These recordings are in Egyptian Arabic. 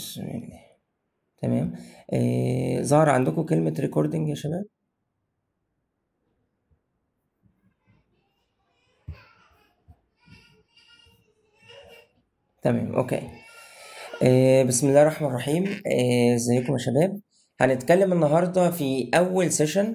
بسم الله تمام آه ظهر عندكم كلمة ريكوردنج يا شباب تمام اوكي آه بسم الله الرحمن الرحيم آه، ازيكم يا شباب هنتكلم النهارده في اول سيشن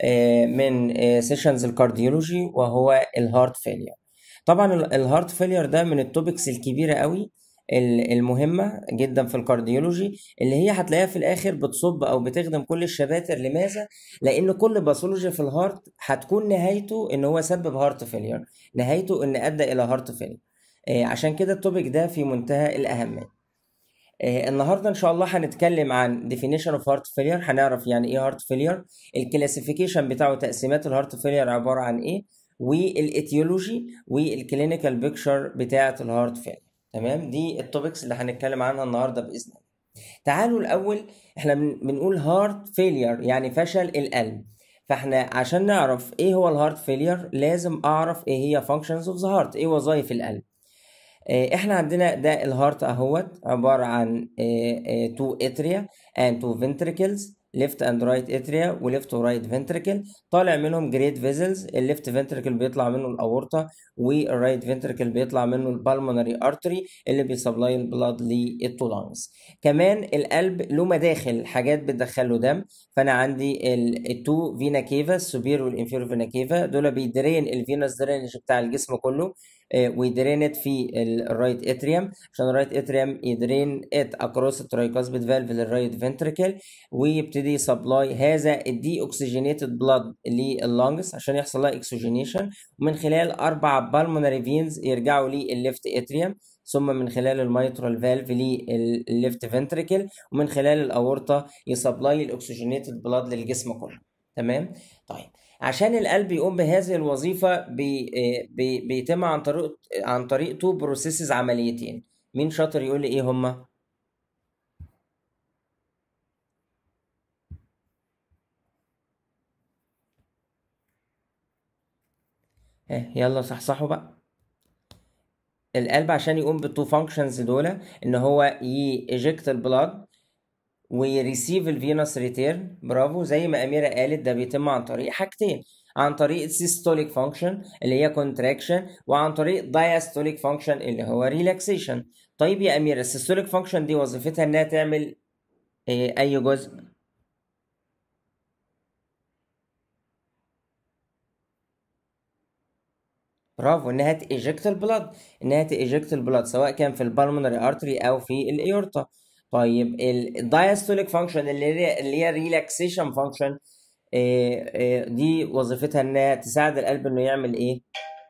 من سيشنز الكارديولوجي وهو الهارت فيلير طبعا الهارت فيلير ده من التوبكس الكبيره قوي ال- المهمه جدا في الكارديولوجي اللي هي هتلاقيها في الاخر بتصب او بتخدم كل الشباتر لماذا لان كل باثولوجي في الهارت هتكون نهايته ان هو سبب هارت فيلير نهايته ان ادى الى هارت فيلير آه، عشان كده التوبيك ده في منتهى الأهمية آه، النهارده ان شاء الله هنتكلم عن definition of heart failure هنعرف يعني ايه heart failure الكلاسيفيكيشن بتاعه تقسيمات الهارت failure عبارة عن ايه والاتيولوجي والكلينيكال بيكتشر بتاعة الهارت failure تمام دي التوبكس اللي هنتكلم عنها النهارده بإذن الله تعالوا الأول احنا بن- بنقول heart failure يعني فشل القلب فاحنا عشان نعرف ايه هو الهارت فيلير لازم اعرف ايه هي functions of the heart ايه وظائف القلب آه، احنا عندنا ده الهارت اهوت عبارة عن تو اتريا and two ventricles left and right atria و left و right ventricle طالع منهم great vessels الليفت ventricle بيطلع منه الاورطة والرايت ventricle بيطلع منه البالمونري artery اللي بيسبلاي البلاد للتو لانجز كمان القلب له مداخل حاجات بتدخله دم فانا عندي التو فينا كيفا السوبير والانفيرو فينا كيفا دول بيدرين الفينوس درينج بتاع الجسم كله ويدرينت في الرايت اتريوم عشان الرايت اتريوم يدرين ات اكروس الترايكاسبيد فالف للرايت فنتريكل ويبتدي سبلاي هذا الدي اوكسجينيتد بلاد لللونجز عشان يحصل لها اكسجينيشن ومن خلال اربع بالمونري فينز يرجعوا للليفت اتريوم ثم من خلال الميترال فالف للليفت فنتريكل ومن خلال الاورطه يسبلاي الاكسجينيتد بلاد للجسم كله تمام طيب عشان القلب يقوم بهذه الوظيفة بي بي بيتم عن طريق عن طريق تو بروسيسز عمليتين مين شاطر يقول لي ايه هما ها يلا صحصحوا بقى القلب عشان يقوم بالتو فانكشنز دول ان هو يجكت البلاد ويريسيف الفينوس ريتيرن برافو زي ما أميرة قالت ده بيتم عن طريق حاجتين عن طريق السيستوليك فانكشن اللي هي كونتراكشن وعن طريق دايستوليك فانكشن اللي هو ريلاكسيشن طيب يا أميرة السيستوليك فانكشن دي وظيفتها إنها تعمل إيه أي جزء برافو إنها تيجكت البلاد إنها تيجكت البلاد سواء كان في البالمونري ارتري أو في الأيورتا طيب الدايستوليك فانكشن اللي هي اللي هي ريلاكسيشن فانكشن دي وظيفتها انها تساعد القلب انه يعمل ايه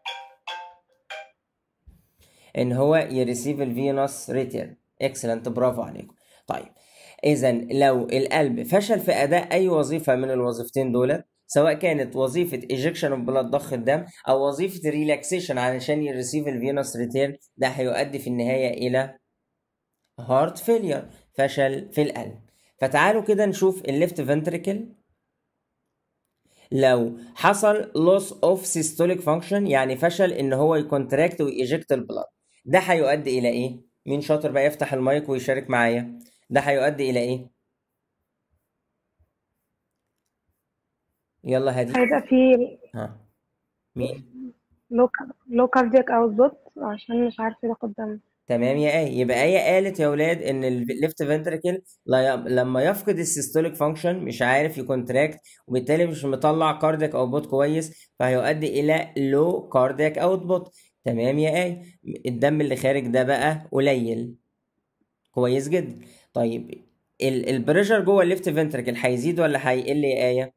ان هو يريسيف الفينوس ريتيرن اكسلنت برافو عليكم طيب اذا لو القلب فشل في اداء اي وظيفه من الوظيفتين دولت سواء كانت وظيفه ايجكشن اوف بلاد ضخ الدم او وظيفه ريلاكسيشن علشان يريسيف الفينوس ريتيرن ده هيؤدي في النهايه الى هارت فيلير فشل في القلب فتعالوا كده نشوف الليفت فنتريكل لو حصل loss of systolic function يعني فشل ان هو يكونتراكت ويجكت البلاد ده هيؤدي الى ايه مين شاطر بقى يفتح المايك ويشارك معايا ده هيؤدي الى ايه يلا هدي هيبقى في ها مين لو لو كاردياك اوتبوت عشان مش عارفه ياخد دم تمام يا آية يبقى آية قالت يا ولاد إن الليفت فنتريكل لما يفقد السيستوليك فانكشن مش عارف يكونتراكت وبالتالي مش مطلع كاردياك اوتبوت كويس فهيؤدي إلى لو كاردياك اوتبوت تمام يا آية الدم اللي خارج ده بقى قليل كويس جدا طيب البريشر جوه الليفت فنتريكل هيزيد ولا هيقل يا آية؟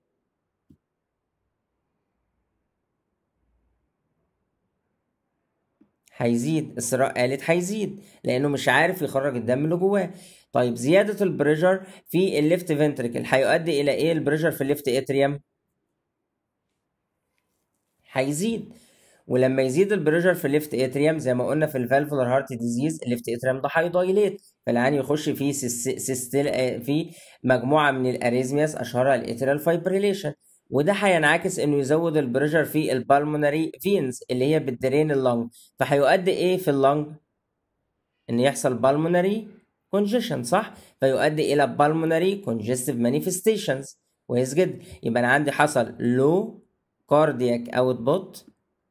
هيزيد الصراع قالت هيزيد لانه مش عارف يخرج الدم اللي جواه طيب زياده البريشر في الليفت فنتريكل هيؤدي الى ايه البريشر في الليفت اتريوم هيزيد ولما يزيد البريشر في الليفت اتريوم زي ما قلنا في الفالفولار هارت ديزيز الليفت اتريوم ده هيدايليت فالعين يخش في سيستل في مجموعه من الاريزمياس اشهرها الاتريال فايبريليشن وده هينعكس انه يزود البريشر في البالمونري فينز اللي هي بتدرين اللنج فهيؤدي ايه في اللنج ان يحصل بالمونري congestion صح فيؤدي الى pulmonary congestive manifestations كويس جدا يبقى انا عندي حصل low cardiac output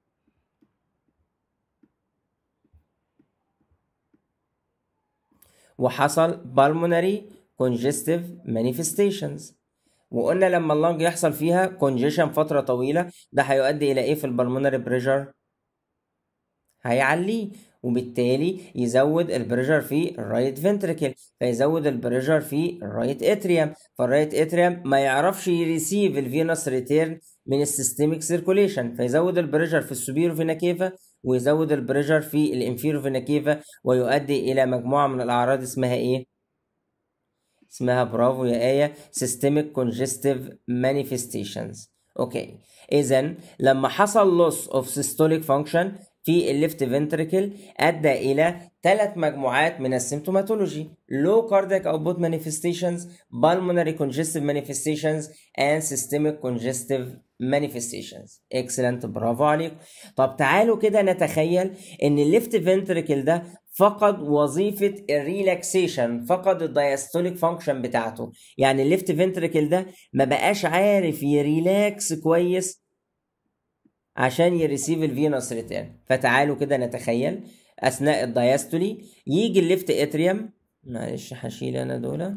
وحصل pulmonary congestive manifestations وقلنا لما اللنج يحصل فيها congestion فترة طويلة ده هيؤدي إلى إيه في البلمونري بريشر؟ هيعليه وبالتالي يزود البريشر في الرايت فنتريكل فيزود البريشر في الرايت اتريوم فالرايت اتريوم ما يعرفش يريسيف الفينوس ريتيرن من السيستميك سيركوليشن فيزود البريشر في السوبيرو فينا كيفا ويزود البريشر في الانفيرو فينا كيفا ويؤدي الى مجموعه من الاعراض اسمها ايه اسمها برافو يا آية systemic congestive manifestations اوكي اذا لما حصل loss of systolic function في الليفت فنتريكل ادى الى ثلاث مجموعات من السيمتوماتولوجي low cardiac output manifestations pulmonary congestive manifestations and systemic congestive manifestations excellent برافو عليكم طب تعالوا كده نتخيل ان الليفت فنتريكل ده فقد وظيفة الريلاكسيشن فقد الدايستوليك فانكشن بتاعته يعني الليفت فنتريكل ده ما بقاش عارف يريلاكس كويس عشان يريسيف الفينوس ريتيرن فتعالوا كده نتخيل اثناء الدايستولي يجي الليفت اتريوم معلش هشيل انا دول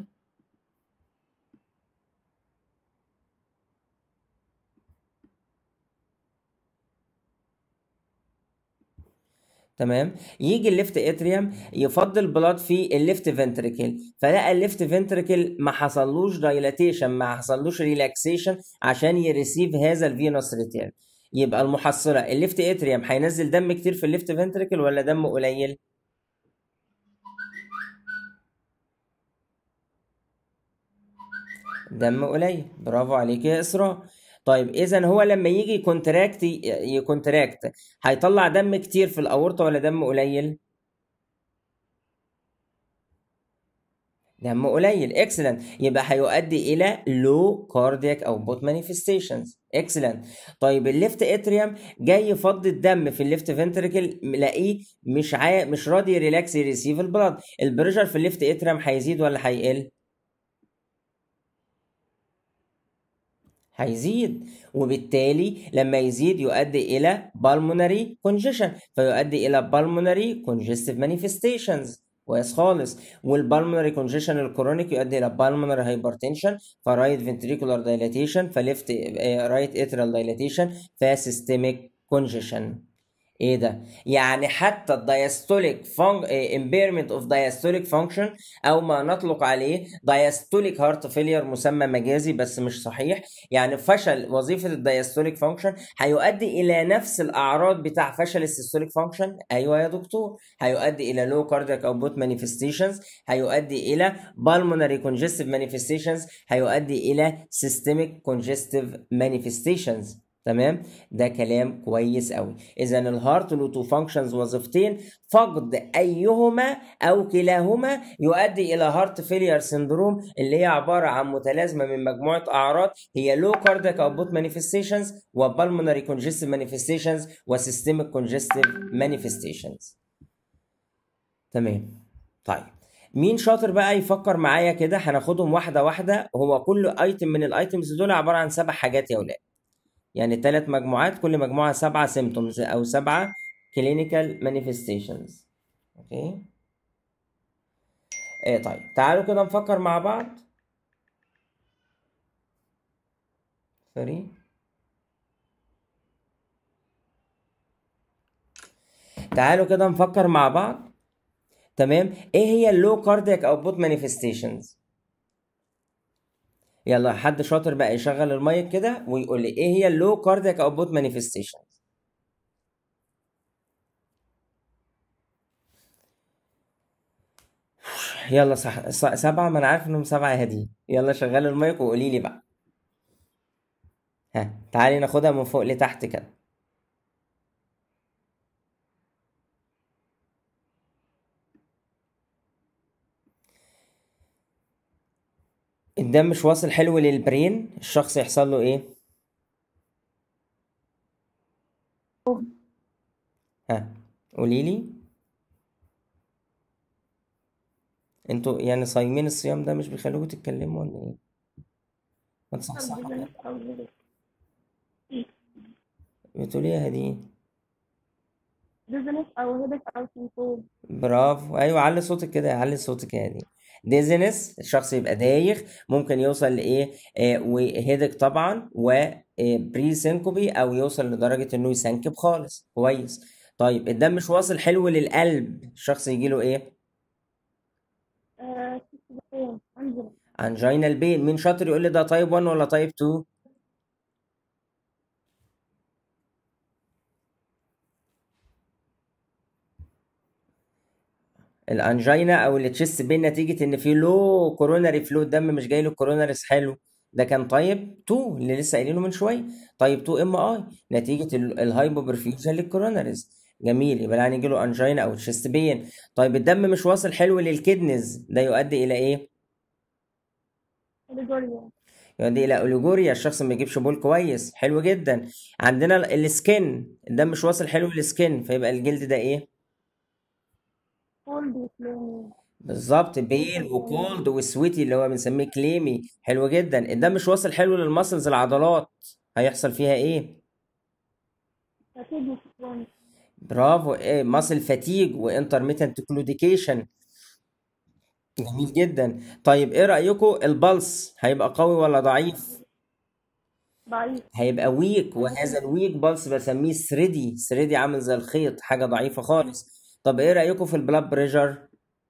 تمام يجي الليفت اتريوم يفضل بلاد في الليفت فنتريكل فلقى الليفت فنتريكل ما حصلوش دايلاتيشن ما حصلوش ريلاكسيشن عشان يريسيف هذا الفينوس ريتيرن يبقى المحصله الليفت اتريوم هينزل دم كتير في الليفت فنتريكل ولا دم قليل دم قليل برافو عليك يا اسراء طيب اذا هو لما يجي يكونتراكت يكونتراكت هيطلع دم كتير في الاورطه ولا دم قليل دم قليل اكسلنت يبقى هيؤدي الى لو كاردياك او بوت مانيفستيشنز اكسلنت طيب الليفت اتريوم جاي يفضي الدم في الليفت فنتريكل ملاقيه مش عا... مش راضي ريلاكس يريسيف البلاد البريشر في الليفت اتريوم هيزيد ولا هيقل هيزيد وبالتالي لما يزيد يؤدي الى pulmonary congestion فيؤدي الى pulmonary congestive manifestations كويس خالص والبالمونري كونجيشن الكرونيك يؤدي الى بالمونري هايبرتنشن فرايت فنتريكولار دايلاتيشن فليفت رايت اترال دايلاتيشن فسيستميك كونجيشن ايه ده يعني حتى الدايستوليك فانك امبيرمنت اوف دايستوليك فانكشن او ما نطلق عليه دايستوليك هارت فيلير مسمى مجازي بس مش صحيح يعني فشل وظيفه الدايستوليك فانكشن هيؤدي الى نفس الاعراض بتاع فشل السيستوليك فانكشن ايوه يا دكتور هيؤدي الى لو كاردياك اوتبوت مانيفستيشنز هيؤدي الى بالمونري كونجستيف مانيفستيشنز هيؤدي الى سيستميك كونجستيف مانيفستيشنز تمام ده كلام كويس قوي اذا الهارت له تو فانكشنز وظيفتين فقد ايهما او كلاهما يؤدي الى هارت فيلير سندروم اللي هي عباره عن متلازمه من مجموعه اعراض هي لو كاردياك اوتبوت مانيفستيشنز وبالمونري كونجستيف مانيفستيشنز وسيستميك كونجستيف مانيفستيشنز تمام طيب مين شاطر بقى يفكر معايا كده هناخدهم واحده واحده هو كل ايتم من الايتمز دول عباره عن سبع حاجات يا ولاد يعني ثلاث مجموعات كل مجموعة سبعة سيمتومز أو سبعة clinical manifestations أوكي إيه طيب تعالوا كده نفكر مع بعض سوري تعالوا كده نفكر مع بعض تمام ايه هي اللو كاردياك اوتبوت مانيفستيشنز يلا حد شاطر بقى يشغل المايك كده ويقول لي ايه هي اللو كاردياك اوتبوت مانيفستيشن يلا صح ص- سبعة ما انا عارف انهم سبعة هدي يلا شغل المايك وقولي لي بقى ها تعالي ناخدها من فوق لتحت كده الدم مش واصل حلو للبرين الشخص يحصل له ايه ها قولي لي انتوا يعني صايمين الصيام ده مش بيخلوكوا تتكلموا ولا ايه ما تصحصحوا ديزنس أو هيدك بتقولي يا هديه ديزنس أو هيدك أو سيمتوم برافو ايوه علي صوتك كده علي صوتك يا هديه ديزنس الشخص يبقى دايخ ممكن يوصل لايه آه وهيدك طبعا وبري سينكوبي او يوصل لدرجه انه يسنكب خالص كويس طيب الدم مش واصل حلو للقلب الشخص يجي له ايه آه سيستم أنجل انجينا البين مين شاطر يقول لي ده تايب 1 ولا تايب 2 الانجينا او التشيست بين نتيجه ان في لو كوروناري فلو الدم مش جاي له كوروناريز حلو ده كان تايب 2 اللي لسه قايلينه من شويه تايب 2 ام اي نتيجه الهايبوبرفيوجن للكوروناريز جميل يبقى يعني يجي له انجينا او تشيست بين طيب الدم مش واصل حلو للكدنز ده يؤدي الى ايه أوليجوريا يؤدي الى اوليجوريا الشخص ما يجيبش بول كويس حلو جدا عندنا ال- السكن الدم مش واصل حلو للسكن فيبقى الجلد ده ايه كولد وفلامي بالظبط بيل وكولد وسويتي اللي هو بنسميه كليمي حلو جدا الدم مش واصل حلو للمسلز العضلات هيحصل فيها ايه فاتيج وفلامي برافو ايه ماسل فاتيج وانترميتنت كلوديكيشن جميل جدا طيب ايه رأيكم البلس هيبقى قوي ولا ضعيف ضعيف هيبقى ويك وهذا الويك بلس بسميه ثريدي ثريدي عامل زي الخيط حاجة ضعيفة خالص طب ايه رأيكم في البلاد بريشر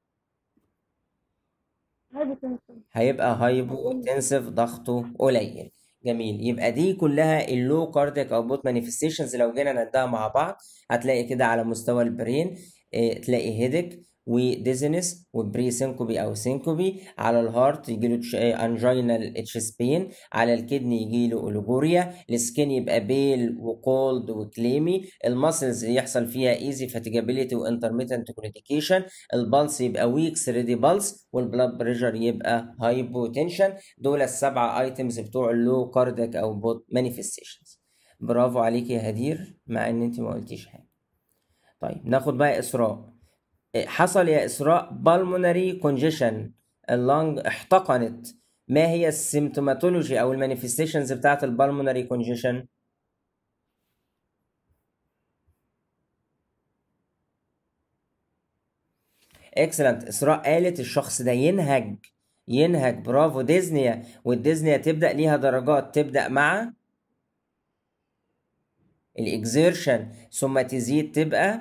هايبوتنشن هيبقى هايبوتنسيف ضغطه قليل جميل يبقى دي كلها اللو كاردياك او بوت مانيفستيشنز لو جينا نعدها مع بعض هتلاقي كده على مستوى البرين اه تلاقي هيدك وديزنس وبري سينكوبي او سينكوبي على الهارت يجي له انجينال تشيست بين على الكدني يجي له اوليجوريا السكين يبقى بيل وكولد وكليمي المسلز يحصل فيها ايزي فاتيجابيليتي وانترميتنت كوليديكيشن البلس يبقى ويك سريدي بلس والبلاد بريشر يبقى هايبوتنشن دول السبعه ايتمز بتوع اللو كاردياك او بوت مانيفستيشنز برافو عليك يا هدير مع ان انت ما قلتيش حاجه طيب ناخد بقى اسراء حصل يا اسراء بالمونري كونجيشن اللنج احتقنت ما هي السيمتوماتولوجي او المانيفستيشنز بتاعت البالمونري كونجيشن اكسلنت اسراء قالت الشخص ده ينهج ينهج برافو ديزنيا والديزنيا تبدا ليها درجات تبدا مع الاكزيرشن ثم تزيد تبقى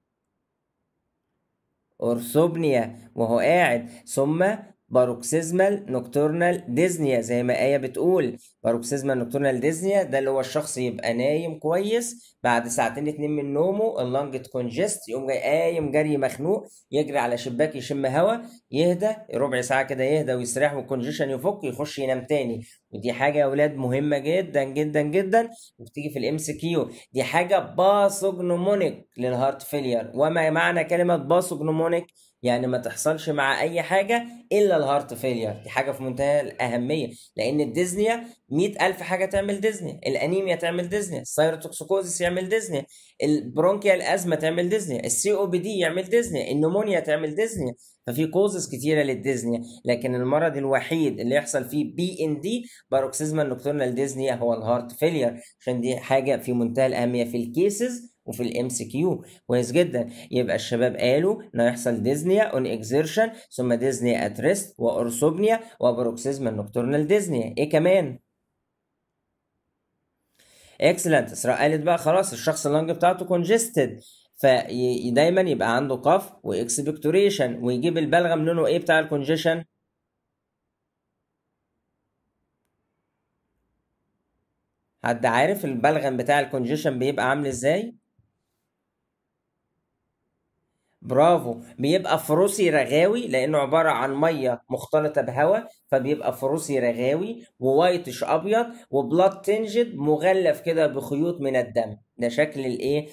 اورثوبنيا وهو قاعد ثم باروكسيزمال نوكتورنال ديزنيا زي ما آية بتقول باروكسيزمال نوكتورنال ديزنيا ده اللي هو الشخص يبقى نايم كويس بعد ساعتين اتنين من نومه اللنج تكونجست يقوم جاي قايم جري مخنوق يجري على شباك يشم هوا يهدى ربع ساعة كده يهدى ويستريح والكونجيشن يفك يخش ينام تاني ودي حاجة يا ولاد مهمة جدا جدا جدا وبتيجي في الام سي كيو دي حاجة باسوجنومونيك للهارت فيلير وما معنى كلمة باسوجنومونيك يعني ما تحصلش مع اي حاجه الا الهارت فيلير دي حاجه في منتهى الاهميه لان الديزنيا مئة ألف حاجة تعمل ديزنيا الأنيميا تعمل ديزنيا السيروتوكسيكوزيس يعمل ديزنيا البرونكيال أزمة تعمل ديزنيا السي او بي دي يعمل ديزنيا النمونيا تعمل ديزنيا ففي كوزز كتيرة للديزنيا لكن المرض الوحيد اللي يحصل فيه بي ان دي باروكسيزمال نوكتورنال ديزنيا هو الهارت فيلير عشان دي حاجة في منتهى الأهمية في الكيسز وفي الام سي كيو كويس جدا يبقى الشباب قالوا انه يحصل ديزنيا اون اكزيرشن ثم ديزنيا ات ريست واورثوبنيا وبروكسيزمال نوكتورنال ديزنيا ايه كمان اكسلنت اسراء قالت بقى خلاص الشخص اللنج بتاعته كونجستد فدايما يبقى عنده قف واكسبكتوريشن ويجيب البلغم لونه ايه بتاع الكونجيشن حد عارف البلغم بتاع الكونجيشن بيبقى عامل ازاي برافو بيبقى فروسي رغاوي لانه عباره عن ميه مختلطه بهواء فبيبقى فروسي رغاوي ووايتش ابيض وبلاد تنجد مغلف كده بخيوط من الدم ده شكل الايه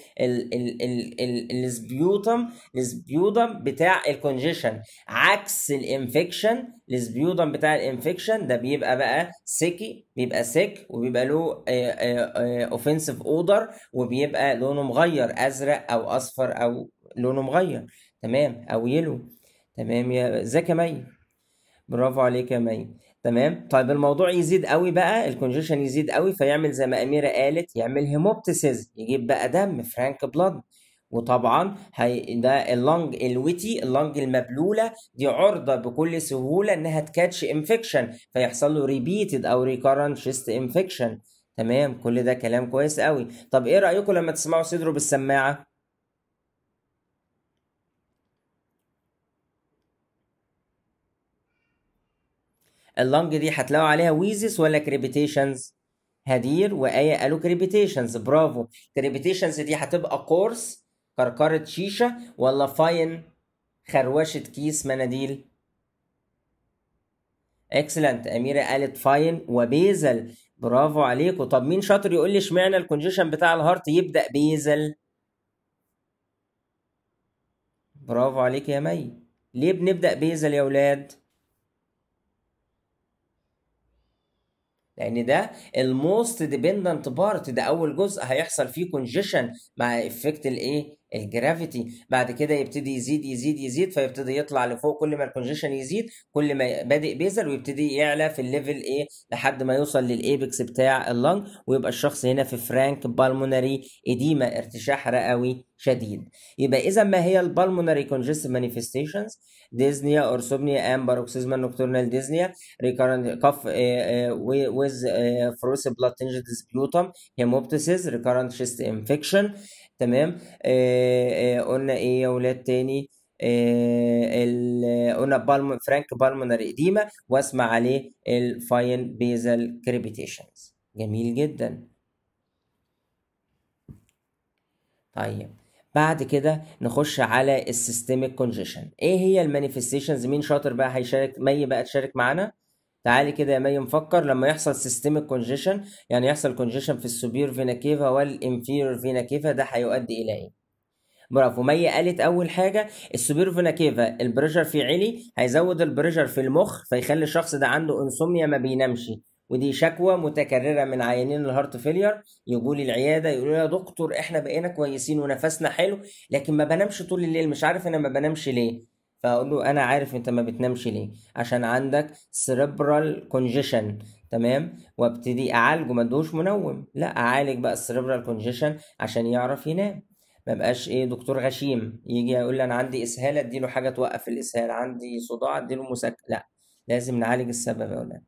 السبيوتم السبيوتم بتاع الكونجيشن عكس الانفكشن السبيوتم بتاع الانفكشن ده بيبقى بقى سيكي بيبقى سيك وبيبقى له اوفنسيف اودر وبيبقى لونه مغير ازرق او اصفر او لونه مغير تمام او يلو تمام يا ازيك يا مي برافو عليك يا مي تمام طيب الموضوع يزيد قوي بقى الكونجيشن يزيد قوي فيعمل زي ما اميره قالت يعمل هيموبتسيز يجيب بقى دم فرانك بلاد وطبعا هي ده اللنج الويتي اللنج المبلوله دي عرضه بكل سهوله انها تكاتش انفكشن فيحصل له ريبيتد او ريكارنت شيست انفكشن تمام كل ده كلام كويس قوي طب ايه رايكم لما تسمعوا صدره بالسماعه اللنج دي هتلاقوا عليها ويزس ولا كريبيتيشنز هدير وآية قالوا كريبيتيشنز برافو كريبيتيشنز دي هتبقى قرص كركرة شيشة ولا فاين خروشة كيس مناديل اكسلنت أميرة قالت فاين وبيزل برافو عليكم طب مين شاطر يقول لي اشمعنى الكونجيشن بتاع الهارت يبدأ بيزل برافو عليك يا مي ليه بنبدأ بيزل يا ولاد لان ده الموست ديبندنت بارت ده اول جزء هيحصل فيه كونجيشن مع افكت الايه الجرافيتي بعد كده يبتدي يزيد يزيد يزيد فيبتدي يطلع لفوق كل ما الكونجيشن يزيد كل ما بادئ بيزل ويبتدي يعلى في الليفل ايه لحد ما يوصل للايبكس بتاع اللنج ويبقى الشخص هنا في فرانك بالمونري اديما ارتشاح رئوي شديد يبقى اذا ما هي البالمونري كونجستيف مانيفستيشنز ديزنيا اورسوبنيا ام باروكسيزمال نوكتورنال ديزنيا ريكارنت كف ويز فروسي بلاد تنجد سبيوتم هيموبتسيس ريكارنت شيست انفكشن تمام آه آه قلنا ايه يا ولاد تاني آه قلنا بالم فرانك بالمونري اديما واسمع عليه الفاين بيزل كريبيتيشنز جميل جدا طيب بعد كده نخش على السيستميك كونجيشن ايه هي المانيفستيشنز مين شاطر بقى هيشارك مي بقى تشارك معانا تعالي كده يا مي نفكر لما يحصل سيستميك كونجيشن يعني يحصل كونجيشن في السوبير فينا كيفا والانفيريور فينا كيفا ده هيؤدي الى ايه برافو مي قالت اول حاجه السوبير فينا كيفا البريشر فيه عالي هيزود البريشر في المخ فيخلي الشخص ده عنده انسوميا ما بينامش ودي شكوى متكرره من عيانين الهارت فيلير يجوا لي العياده يقولوا لي يا دكتور احنا بقينا كويسين ونفسنا حلو لكن ما بنامش طول الليل مش عارف انا ما بنامش ليه فاقول له انا عارف انت ما بتنامش ليه عشان عندك سيريبرال كونجيشن تمام وابتدي اعالجه ما ادوش منوم لا اعالج بقى السيريبرال كونجيشن عشان يعرف ينام ما بقاش ايه دكتور غشيم يجي يقول لي انا عندي اسهال اديله حاجه توقف الاسهال عندي صداع اديله مسكن لا لازم نعالج السبب يا اولاد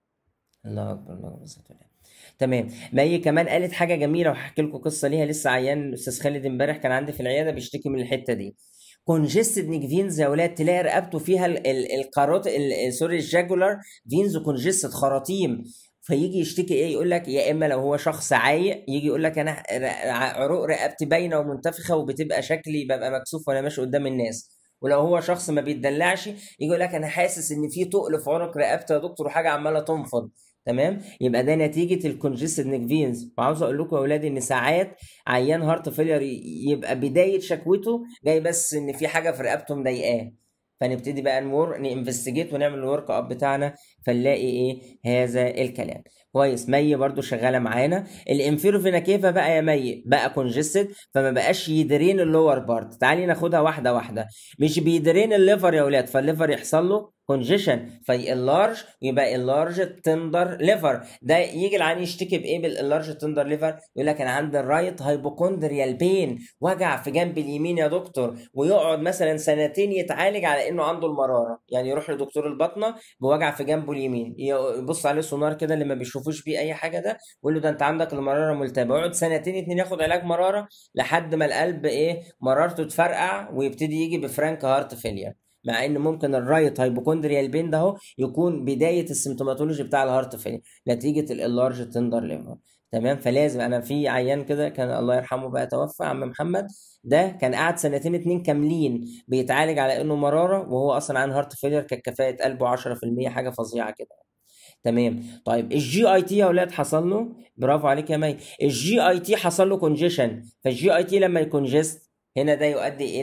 الله اكبر الله اكبر تمام مي كمان قالت حاجه جميله وهحكي لكم قصه ليها لسه عيان الاستاذ خالد امبارح كان عندي في العياده بيشتكي من الحته دي كونجستد نيك فينز يا ولاد تلاقي رقبته فيها القارات سوري الجاجولار فينز كونجستد خراطيم فيجي يشتكي ايه يقول لك يا اما لو هو شخص عايق يجي يقول لك انا عروق رقبتي باينه ومنتفخه وبتبقى شكلي ببقى مكسوف وانا ماشي قدام الناس ولو هو شخص ما بيتدلعش يجي يقول لك انا حاسس ان في تقل في عنق رقبتي يا دكتور وحاجه عماله تنفض تمام يبقى ده نتيجه الكونجستد نيك فينز وعاوز اقول لكم يا اولاد ان ساعات عيان هارت فيلير يبقى بدايه شكوته جاي بس ان في حاجه في رقبته مضايقاه فنبتدي بقى نور ننفستيجيت ونعمل الورك اب بتاعنا فنلاقي ايه هذا الكلام كويس مي برضو شغاله معانا الانفيرو فينا كيفا بقى يا مي بقى كونجستد فما بقاش يدرين اللور بارت تعالي ناخدها واحده واحده مش بيدرين الليفر يا اولاد فالليفر يحصل له كونجيشن فاللارج يبقى اللارج تندر ليفر ده يجي العيان يشتكي بايه باللارج تندر ليفر يقول لك انا عندي الرايت هايبوكوندريال بين وجع في جنب اليمين يا دكتور ويقعد مثلا سنتين يتعالج على انه عنده المراره يعني يروح لدكتور البطنه بوجع في جنبه اليمين يبص عليه سونار كده اللي ما بيشوفوش بيه اي حاجه ده يقول له ده انت عندك المراره ملتهبه يقعد سنتين اتنين ياخد علاج مراره لحد ما القلب ايه مرارته تفرقع ويبتدي يجي بفرانك هارت فيلير مع ان ممكن الرايت هايبوكوندريال بين ده اهو يكون بدايه السيمتوماتولوجي بتاع الهارت فيلير نتيجه اللارج تندر ليفر تمام فلازم انا في عيان كده كان الله يرحمه بقى توفى عم محمد ده كان قعد سنتين اتنين كاملين بيتعالج على انه مراره وهو اصلا عن هارت فيلير كانت كفاءه قلبه 10% حاجه فظيعه كده تمام طيب الجي اي تي يا اولاد حصل له برافو عليك يا مي الجي اي تي حصل له كونجيشن فالجي اي تي لما يكونجست هنا ده يؤدي الى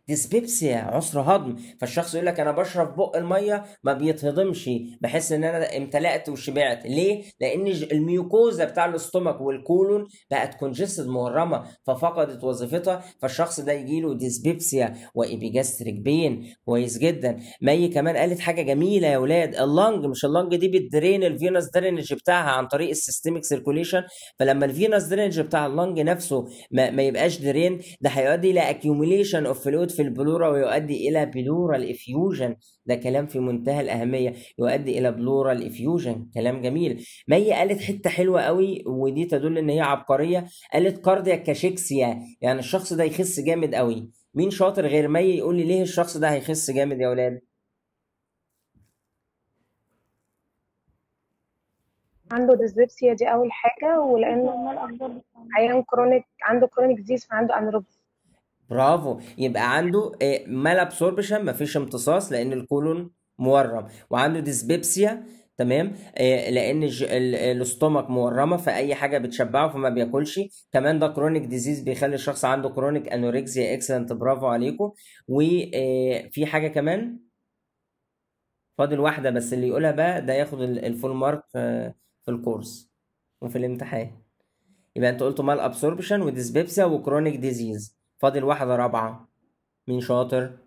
ديسبيبسيا عسر هضم فالشخص يقول لك انا بشرب بق الميه ما بيتهضمش بحس ان انا امتلأت وشبعت ليه لان ج- الميوكوزا بتاع الاستومك والكولون بقت كونجستد مورمه ففقدت وظيفتها فالشخص ده يجي له ديسبيبسيا وإبيجاستريك بين كويس جدا مي كمان قالت حاجه جميله يا ولاد اللنج مش اللنج دي بتدرين الفينوس درينج بتاعها عن طريق السيستميك سيركوليشن فلما الفينوس درينج بتاع اللنج نفسه ما, ما يبقاش درين ده هيؤدي الى accumulation اوف فلويد في البلورا ويؤدي الى بلورال افيوجن ده كلام في منتهى الاهميه يؤدي الى بلورال افيوجن كلام جميل مي قالت حته حلوه قوي ودي تدل ان هي عبقريه قالت كاردياك كاشيكسيا يعني الشخص ده يخس جامد قوي مين شاطر غير مي يقول لي ليه الشخص ده هيخس جامد يا ولاد عنده ديسبيبسيا دي اول حاجه ولانه عيان كرونيك عنده كرونيك ديزيز فعنده انيروبس برافو يبقى عنده مال ابسوربشن مفيش امتصاص لان الكولون مورم وعنده ديسبيبسيا تمام آه، لان الج- ال- الاستومك مورمه فاي حاجه بتشبعه فما بياكلش كمان ده كرونيك ديزيز بيخلي الشخص عنده كرونيك انوركسيا اكسلنت برافو عليكم وفي حاجه كمان فاضل واحده بس اللي يقولها بقى ده ياخد ال- الفول مارك آه، في الكورس وفي الامتحان يبقى انت قلتوا مال ابسوربشن وديسبيبسيا وكرونيك ديزيز فاضل واحده رابعه مين شاطر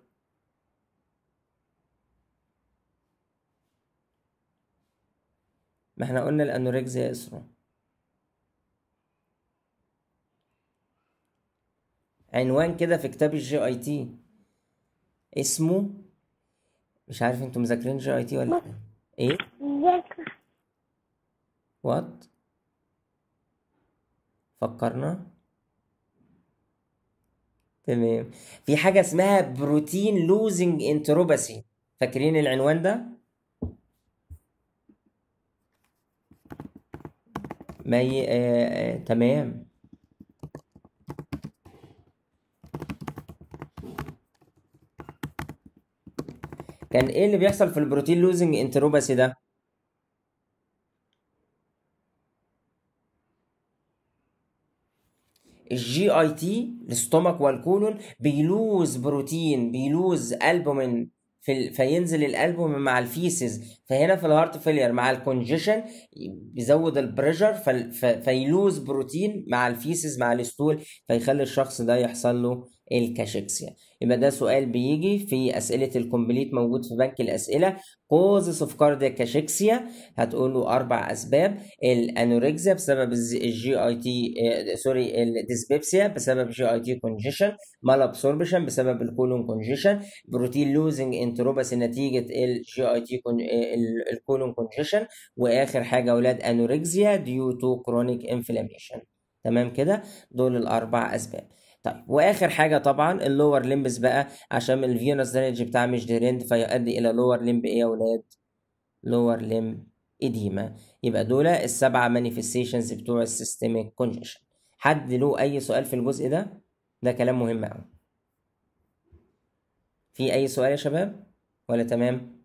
ما احنا قلنا الانوركسيا اسره عنوان كده في كتاب الجي اي تي اسمه مش عارف انتوا مذاكرين جي اي تي ولا ايه وات فكرنا تمام في حاجة اسمها بروتين لوزنج انتروباسي فاكرين العنوان ده ما ي... آه... آه... تمام كان ايه اللي بيحصل في البروتين لوزنج انتروباسي ده الجي اي تي الاستومك والكولون بيلوز بروتين بيلوز البومين في ال... فينزل الالبومين مع الفيسز فهنا في الهارت فيلير مع الكونجيشن بيزود البريشر ف... ف... فيلوز بروتين مع الفيسز مع الستول فيخلي الشخص ده يحصل له الكاشيكسيا يبقى ده سؤال بيجي في اسئله الكومبليت موجود في بنك الاسئله causes of cardiac cachexia هتقول له اربع اسباب الانوركسيا بسبب الجي اي تي سوري الديسبيبسيا بسبب جي اي تي كونجيشن مال ابسوربشن بسبب الكولون كونجيشن بروتين لوزنج انتروباسي نتيجه الجي اي تي الكولون كونجيشن واخر حاجه اولاد انوركسيا ديو تو كرونيك انفلاميشن تمام كده دول الاربع اسباب طيب واخر حاجه طبعا اللور ليمبس بقى عشان الفينوس درينج بتاعها مش ديريند فيؤدي الى لور ليمب ايه يا ولاد لور ليمب اديما يبقى دول السبعه مانيفستيشنز بتوع السيستميك كونجيشن حد له اي سؤال في الجزء ده ده كلام مهم قوي في اي سؤال يا شباب ولا تمام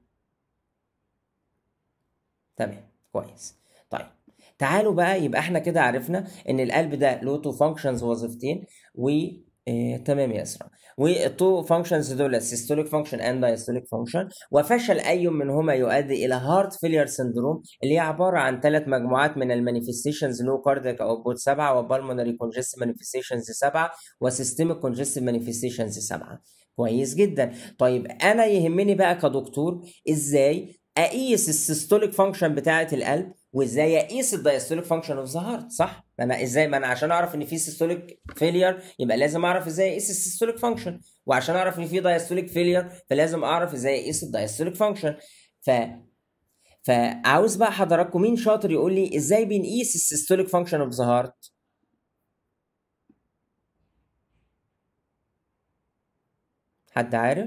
تمام كويس طيب تعالوا بقى يبقى احنا كده عرفنا ان القلب ده له تو فانكشنز وظيفتين و اه تمام يا اسراء والتو فانكشنز دول سيستوليك فانكشن اند دايستوليك فانكشن وفشل اي منهما يؤدي الى هارت فيلير سندروم اللي هي عباره عن ثلاث مجموعات من المانيفستيشنز لو كاردياك اوتبوت سبعه وبالمونري كونجستيف مانيفستيشنز سبعه وسيستميك كونجستيف مانيفستيشنز سبعه كويس جدا طيب انا يهمني بقى كدكتور ازاي اقيس السيستوليك فانكشن بتاعه القلب وازاي اقيس الدايستوليك فانكشن اوف ذا هارت صح ما انا ازاي ما انا عشان اعرف ان في سيستوليك فيلير يبقى لازم اعرف ازاي اقيس السيستوليك فانكشن وعشان اعرف ان في دايستوليك فيلير فلازم اعرف ازاي اقيس الدايستوليك فانكشن ف فعاوز بقى حضراتكم مين شاطر يقول لي ازاي بنقيس السيستوليك فانكشن اوف ذا هارت حد عارف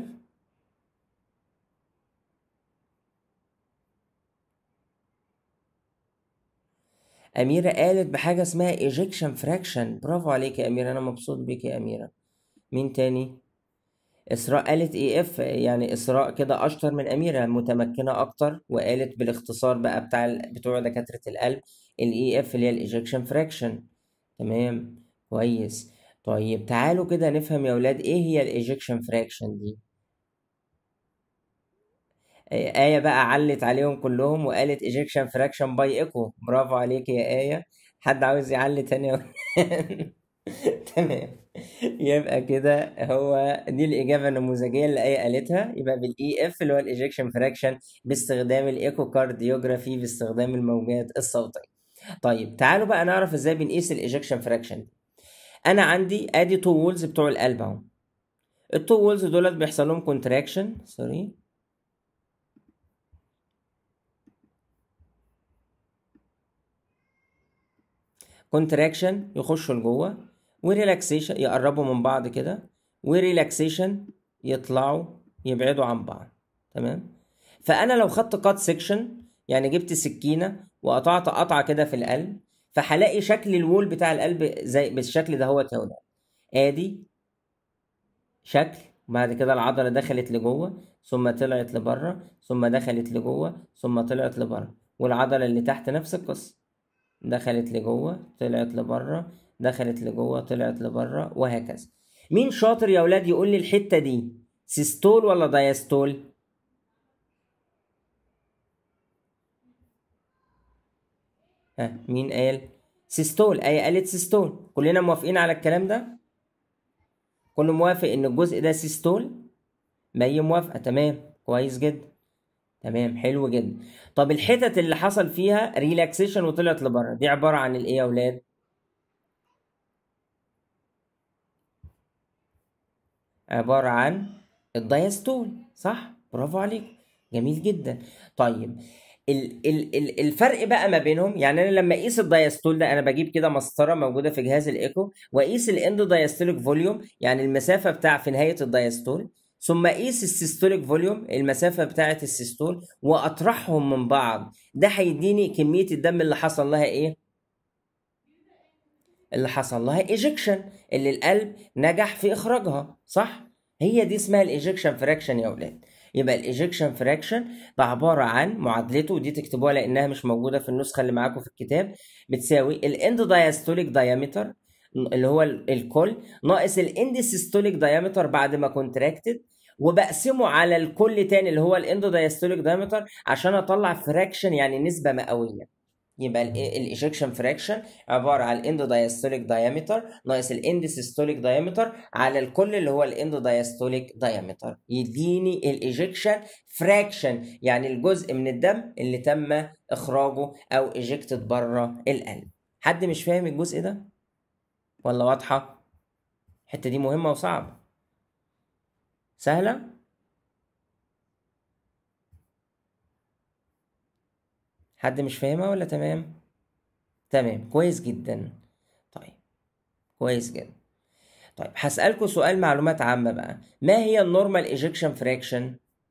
أميرة قالت بحاجة اسمها ejection fraction برافو عليك يا أميرة أنا مبسوط بيك يا أميرة مين تاني إسراء قالت اي اف يعني إسراء كده أشطر من أميرة متمكنة أكتر وقالت بالاختصار بقى بتاع ال- بتوع دكاترة القلب الاي اف اللي هي الايجكشن فراكشن تمام كويس طيب تعالوا كده نفهم يا ولاد ايه هي الايجكشن فراكشن دي آه، آية بقى علت عليهم كلهم وقالت ejection fraction by echo برافو عليك يا آية حد عاوز يعلي تاني يا ولاد؟ تمام يبقى كده هو دي الإجابة النموذجية اللي آية قالتها يبقى بالإي إف اللي هو الإيجكشن فراكشن باستخدام الإيكو كارديوجرافي باستخدام الموجات الصوتية طيب تعالوا بقى نعرف إزاي بنقيس الإيجكشن فراكشن أنا عندي أدي تو وولز بتوع القلب أهو التو وولز دولت بيحصل لهم كونتراكشن سوري كونتراكشن يخشوا لجوه وريلاكسيشن يقربوا من بعض كده وريلاكسيشن يطلعوا يبعدوا عن بعض تمام فانا لو خدت كات سيكشن يعني جبت سكينه وقطعت قطعه كده في القلب فهلاقي شكل الوول بتاع القلب زي بالشكل ده هو يا ولاد ادي شكل بعد كده العضله دخلت لجوه ثم طلعت لبره ثم دخلت لجوه ثم طلعت لبره والعضله اللي تحت نفس القصه دخلت لجوه طلعت لبره دخلت لجوه طلعت لبره وهكذا مين شاطر يا ولاد يقول لي الحته دي سيستول ولا دايستول ها مين قال سيستول اي قالت سيستول كلنا موافقين على الكلام ده كله موافق ان الجزء ده سيستول مي موافقه تمام كويس جدا تمام حلو جدا طب الحتت اللي حصل فيها ريلاكسيشن وطلعت لبره دي عباره عن الايه يا اولاد عباره عن الدايستول صح برافو عليك جميل جدا طيب ال ال ال الفرق بقى ما بينهم يعني انا لما اقيس الدايستول ده انا بجيب كده مسطره موجوده في جهاز الايكو واقيس الاند دايستوليك فوليوم يعني المسافه بتاع في نهايه الدايستول ثم اقيس السيستوليك فوليوم المسافه بتاعه السيستول واطرحهم من بعض ده هيديني كميه الدم اللي حصل لها ايه اللي حصل لها ايجكشن اللي القلب نجح في اخراجها صح هي دي اسمها الايجكشن فراكشن يا اولاد يبقى الايجكشن فراكشن ده عباره عن معادلته ودي تكتبوها لانها مش موجوده في النسخه اللي معاكم في الكتاب بتساوي الاند دايستوليك دايمتر اللي هو الكل ناقص الاند سيستوليك دايمتر بعد ما كونتراكتد وبقسمه على الكل تاني اللي هو الاند دايستوليك دايمتر عشان اطلع فراكشن يعني نسبه مئويه يبقى الايجكشن فراكشن عباره عن الاند دايستوليك دايمتر ناقص الاند سيستوليك دايمتر على الكل اللي هو الاند دايستوليك دايمتر يديني الايجكشن فراكشن يعني الجزء من الدم اللي تم اخراجه او ايجكتد بره القلب حد مش فاهم الجزء ده ولا واضحه الحته دي مهمه وصعبه سهله حد مش فاهمها ولا تمام تمام كويس جدا طيب كويس جدا طيب هسألكوا سؤال معلومات عامة بقى ما هي النورمال ايجكشن فراكشن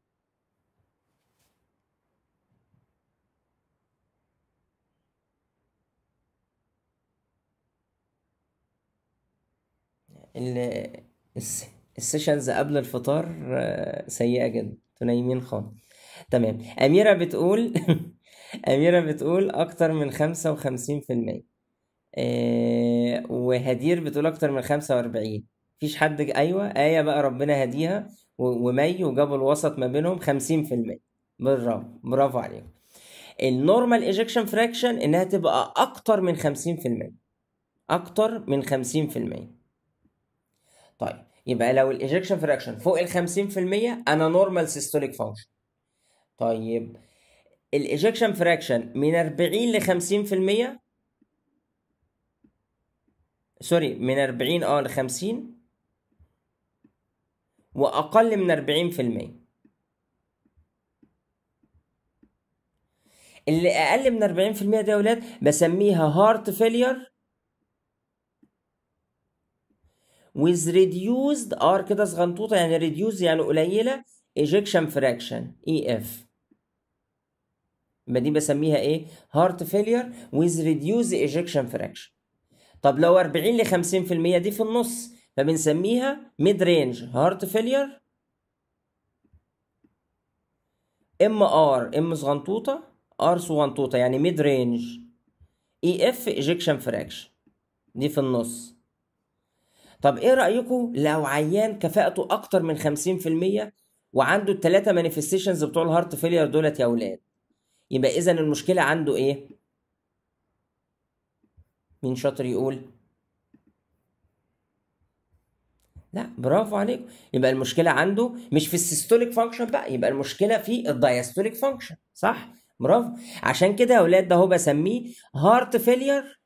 السيشنز قبل الفطار سيئة جدا انتوا نايمين خالص تمام أميرة بتقول أميرة بتقول أكتر من خمسة وخمسين في المية وهدير بتقول أكتر من خمسة وأربعين مفيش حد أيوة آية بقى ربنا هديها ومي وجابوا الوسط ما بينهم خمسين في المية برافو برافو عليكم النورمال ايجكشن فراكشن انها تبقى اكتر من خمسين في المية اكتر من خمسين في المية طيب يبقى لو الايجكشن فراكشن فوق ال 50% انا نورمال سيستوليك فانكشن طيب الايجكشن فراكشن من 40 ل 50% سوري من 40 اه ل 50 واقل من 40% اللي اقل من 40% ده يا ولاد بسميها هارت فيلير with reduced R كده صغنطوطة يعني reduced يعني قليلة ejection fraction EF يبقى دي بسميها ايه؟ heart failure with reduced ejection fraction طب لو 40 ل 50% دي في النص فبنسميها mid range heart failure ام ار ام صغنطوطة ار صغنطوطة يعني mid range EF ejection fraction دي في النص طب ايه رايكم لو عيان كفاءته اكتر من 50% وعنده الثلاثه مانيفستيشنز بتوع الهارت فيلير دولت يا اولاد يبقى اذا المشكله عنده ايه مين شاطر يقول لا برافو عليكم يبقى المشكله عنده مش في السيستوليك فانكشن بقى يبقى المشكله في الدايستوليك فانكشن صح برافو عشان كده يا اولاد ده هو بسميه هارت فيلير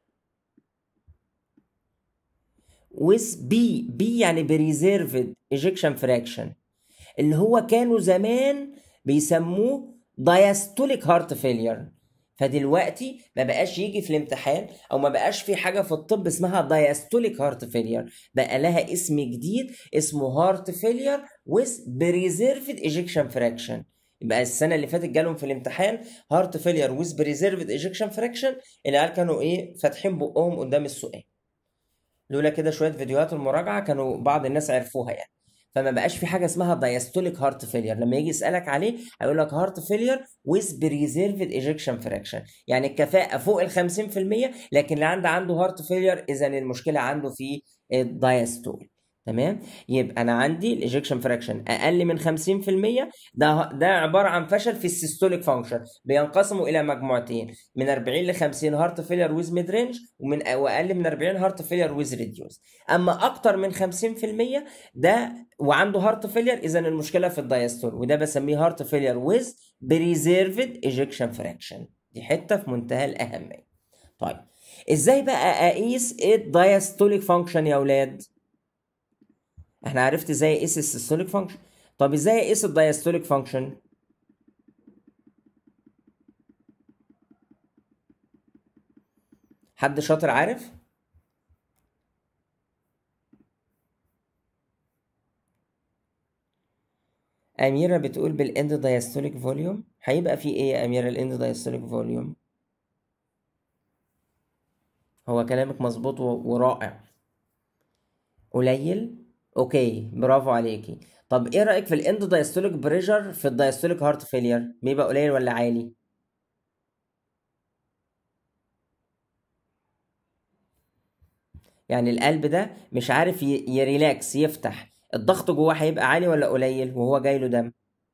with B B يعني بريزيرفد ايجكشن فراكشن اللي هو كانوا زمان بيسموه دايستوليك هارت فيلير فدلوقتي ما بقاش يجي في الامتحان او ما بقاش في حاجه في الطب اسمها دايستوليك هارت فيلير بقى لها اسم جديد اسمه هارت فيلير with بريزيرفد ايجكشن فراكشن يبقى السنه اللي فاتت جالهم في الامتحان هارت فيلير with بريزيرفد ايجكشن فراكشن العيال كانوا ايه فاتحين بقهم قدام السؤال لولا كده شويه فيديوهات المراجعه كانوا بعض الناس عرفوها يعني فما بقاش في حاجه اسمها دايستوليك هارت فيلير لما يجي يسالك عليه هيقول لك هارت فيلير ويز بريزيرفد ايجكشن فراكشن يعني الكفاءه فوق ال 50% لكن اللي عنده عنده هارت فيلير اذا المشكله عنده في الدايستول تمام يبقى انا عندي الايجكشن فراكشن اقل من 50% ده ده عباره عن فشل في السيستوليك فانكشن بينقسموا الى مجموعتين من 40 ل 50 هارت فيلير ويز ميد رينج ومن واقل من 40 هارت فيلير ويز ريديوس اما اكتر من 50% ده وعنده هارت فيلير اذا المشكله في الدايستول وده بسميه هارت فيلير ويز بريزيرفد ايجكشن فراكشن دي حته في منتهى الاهميه طيب ازاي بقى اقيس الدايستوليك فانكشن يا اولاد احنا عرفت ازاي اقيس السيستوليك فانكشن طب ازاي اقيس الدايستوليك فانكشن حد شاطر عارف أميرة بتقول بالإند دايستوليك فوليوم هيبقى في إيه يا أميرة الإند دايستوليك فوليوم هو كلامك مظبوط و- ورائع قليل اوكي برافو عليكي طب ايه رايك في الاند دايستوليك بريشر في الدايستوليك هارت فيلير بيبقى قليل ولا عالي يعني القلب ده مش عارف ي- يريلاكس يفتح الضغط جواه هيبقى عالي ولا قليل وهو جاي له دم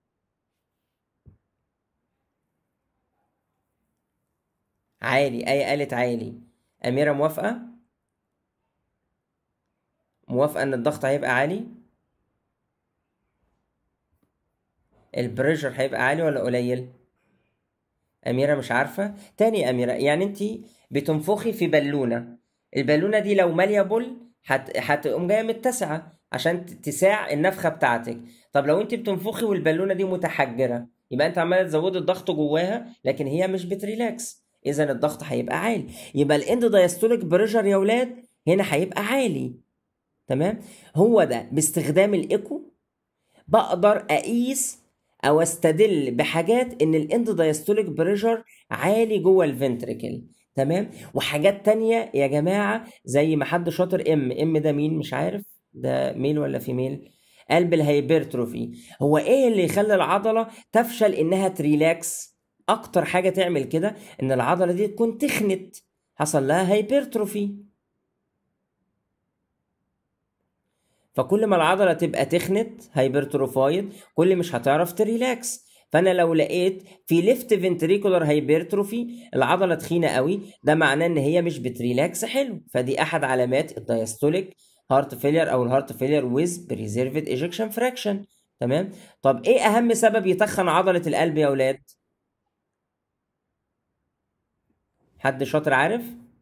عالي اي قالت عالي اميره موافقه موافقه ان الضغط هيبقى عالي البريشر هيبقى عالي ولا قليل أميرة مش عارفة تاني يا أميرة يعني أنت بتنفخي في بالونة البالونة دي لو مالية بول هت... هتقوم جاية متسعة عشان ت- تساع النفخة بتاعتك طب لو أنت بتنفخي والبالونة دي متحجرة يبقى أنت عمالة تزودي الضغط جواها لكن هي مش بتريلاكس إذا الضغط هيبقى عالي يبقى الإند دايستوليك بريشر يا ولاد هنا هيبقى عالي تمام هو ده باستخدام الإيكو بقدر اقيس او استدل بحاجات ان الاند دايستوليك بريشر عالي جوه الفنتريكل تمام وحاجات تانية يا جماعة زي ما حد شاطر ام ام ده مين مش عارف ده ميل ولا فيميل قلب الهيبرتروفي هو ايه اللي يخلي العضلة تفشل انها تريلاكس اكتر حاجة تعمل كده ان العضلة دي تكون تخنت حصل لها هيبرتروفي فكل ما العضله تبقى تخنت هايبرتروفايد كل مش هتعرف تريلاكس فانا لو لقيت في ليفت فنتريكولار هايبرتروفي العضله تخينه قوي ده معناه ان هي مش بتريلاكس حلو فدي احد علامات الدايستوليك هارت فيلير او الهارت فيلير ويز بريزيرفد ايجكشن فراكشن تمام طب ايه اهم سبب يتخن عضله القلب يا اولاد حد شاطر عارف